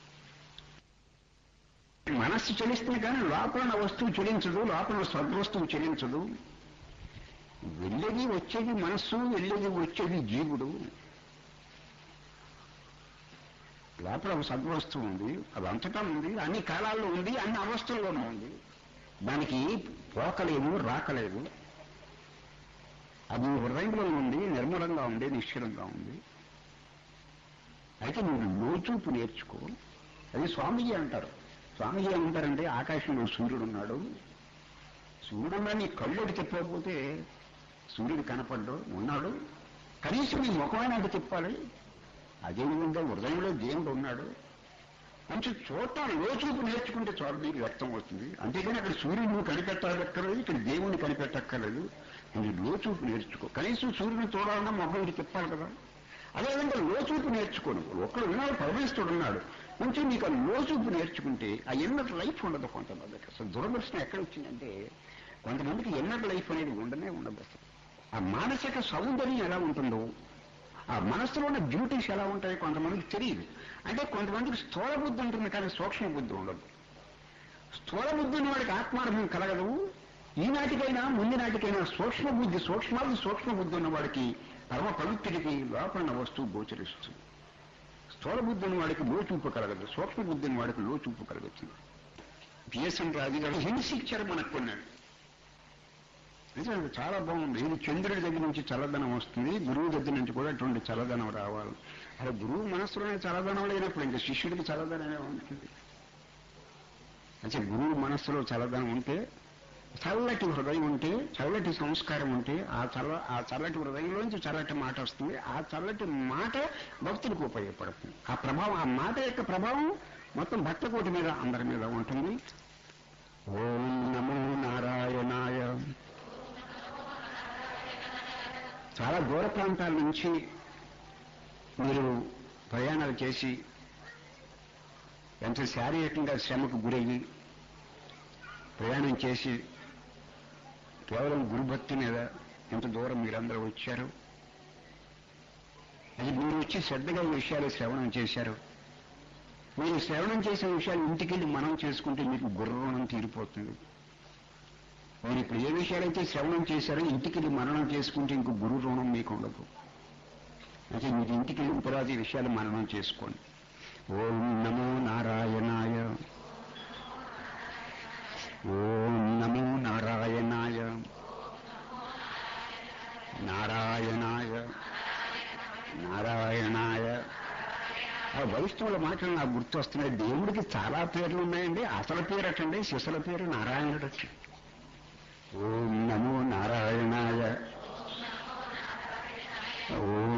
మనస్సు చెలిస్తుంది కానీ లోపల ఉన్న వస్తువు చెలించదు లోపల ఉన్న సద్వస్తువు చెలించదు వెళ్ళేది వచ్చేది మనస్సు వెళ్ళేది వచ్చేది జీవుడు లోపల ఒక సద్వస్తువు ఉంది అది అంతటా ఉంది అన్ని కాలాల్లో ఉంది అన్ని అవస్థల్లోనూ ఉంది దానికి పోకలేదు రాకలేదు అది హృదయంలో ఉంది నిర్మలంగా ఉంది నిశ్చలంగా ఉంది అయితే నువ్వు లోచూపు నేర్చుకో అది స్వామీజీ అంటారు స్వామీజీ ఏమంటారంటే ఆకాశంలో సూర్యుడు ఉన్నాడు సూర్యుడు ఉన్నా నీ కళ్ళోటి చెప్పకపోతే సూర్యుడు కనపడ్డు ఉన్నాడు కనీసం నీ ముఖమైన అంటే చెప్పాలి అదేవిధంగా హృదయంలో దేవుడు ఉన్నాడు కొంచెం చూడటాను లోచూపు నేర్చుకుంటే చాలు నీకు వ్యక్తం అవుతుంది అంతేగాని అక్కడ సూర్యుడు నువ్వు కనిపెట్టాలక్కర్లేదు ఇక్కడ దేవుణ్ణి కనిపెట్టక్కర్లేదు నువ్వు లోచూపు నేర్చుకో కనీసం సూర్యుని చూడాలన్నా మొహంకి చెప్పాలి కదా అదేవిధంగా లోచూపు నేర్చుకోను ఒకడు ఉన్నాడు పరమేశ్వరుడు ఉన్నాడు కొంచెం నీకు ఆ లోచూపు నేర్చుకుంటే ఆ ఎన్నటి లైఫ్ ఉండదు కొంతమందికి అసలు దురదృష్టం ఎక్కడ వచ్చిందంటే కొంతమందికి ఎన్నటి లైఫ్ అనేది ఉండనే ఉండదు అసలు ఆ మానసిక సౌందర్యం ఎలా ఉంటుందో ఆ మనస్సులో ఉన్న బ్యూటీస్ ఎలా ఉంటాయో కొంతమందికి తెలియదు అంటే కొంతమందికి స్థూల బుద్ధి ఉంటుంది కానీ సూక్ష్మ బుద్ధి ఉండదు స్థూల బుద్ధి ఉన్న వాడికి ఆత్మార్థం కలగదు ఈనాటికైనా ముందు నాటికైనా సూక్ష్మ బుద్ధి సూక్ష్మాది సూక్ష్మ బుద్ధి ఉన్న వాడికి పరమ పవిత్రుడికి లోపల వస్తువు గోచరిస్తుంది స్థూల బుద్ధి ఉన్న వాడికి లోచూపు కలగదు సూక్ష్మ బుద్ధి ఉన్న వాడికి లోచూపు కలగచ్చు పిఎస్ఎన్ రాజు గారు హింస ఇచ్చారు మనకు కొన్నాడు నిజంగా చాలా బాగుంది ఇది చంద్రుడి దగ్గర నుంచి చల్లదనం వస్తుంది గురువు దగ్గర నుంచి కూడా అటువంటి చల్లదనం రావాలి అరే గురువు మనస్సులోనే చల్లదనం లేనప్పుడు ఇంకా శిష్యుడికి చల్లదనమే ఉంటుంది అంటే గురువు మనస్సులో చల్లదనం ఉంటే చల్లటి హృదయం ఉంటే చల్లటి సంస్కారం ఉంటే ఆ చల్ల ఆ చల్లటి హృదయంలోంచి చల్లటి మాట వస్తుంది ఆ చల్లటి మాట భక్తులకు ఉపయోగపడుతుంది ఆ ప్రభావం ఆ మాట యొక్క ప్రభావం మొత్తం భక్తకోటి మీద అందరి మీద ఉంటుంది ఓం నమో నారాయణాయ చాలా దూర ప్రాంతాల నుంచి మీరు ప్రయాణాలు చేసి ఎంత శారీరకంగా శ్రమకు గురయ్యి ప్రయాణం చేసి కేవలం గురుభక్తి మీద ఎంత దూరం మీరందరూ వచ్చారు అది మీరు వచ్చి శ్రద్ధగా ఈ విషయాలు శ్రవణం చేశారు మీరు శ్రవణం చేసే విషయాలు ఇంటికెళ్ళి మనం చేసుకుంటే మీకు గుర్రం తీరిపోతుంది మీరు ఇప్పుడు ఏ విషయాలైతే శ్రవణం చేశారో ఇంటికెళ్ళి మననం చేసుకుంటే ఇంకో గురు రుణం మీకు ఉండదు అంటే మీరు ఇంటికి వెళ్ళిన తర్వాత ఈ విషయాలు మననం చేసుకోండి ఓం నమో నారాయణాయ ఓం నమో నారాయణాయ నారాయణాయ నారాయణాయ ఆ వైష్ణవుల మాటలు నాకు గుర్తు వస్తున్నాయి దేవుడికి చాలా పేర్లు ఉన్నాయండి అసలు పేరు అటండి శిశుల పేరు నారాయణుడు వచ్చి ఓం నమో నారాయణాయ ఓం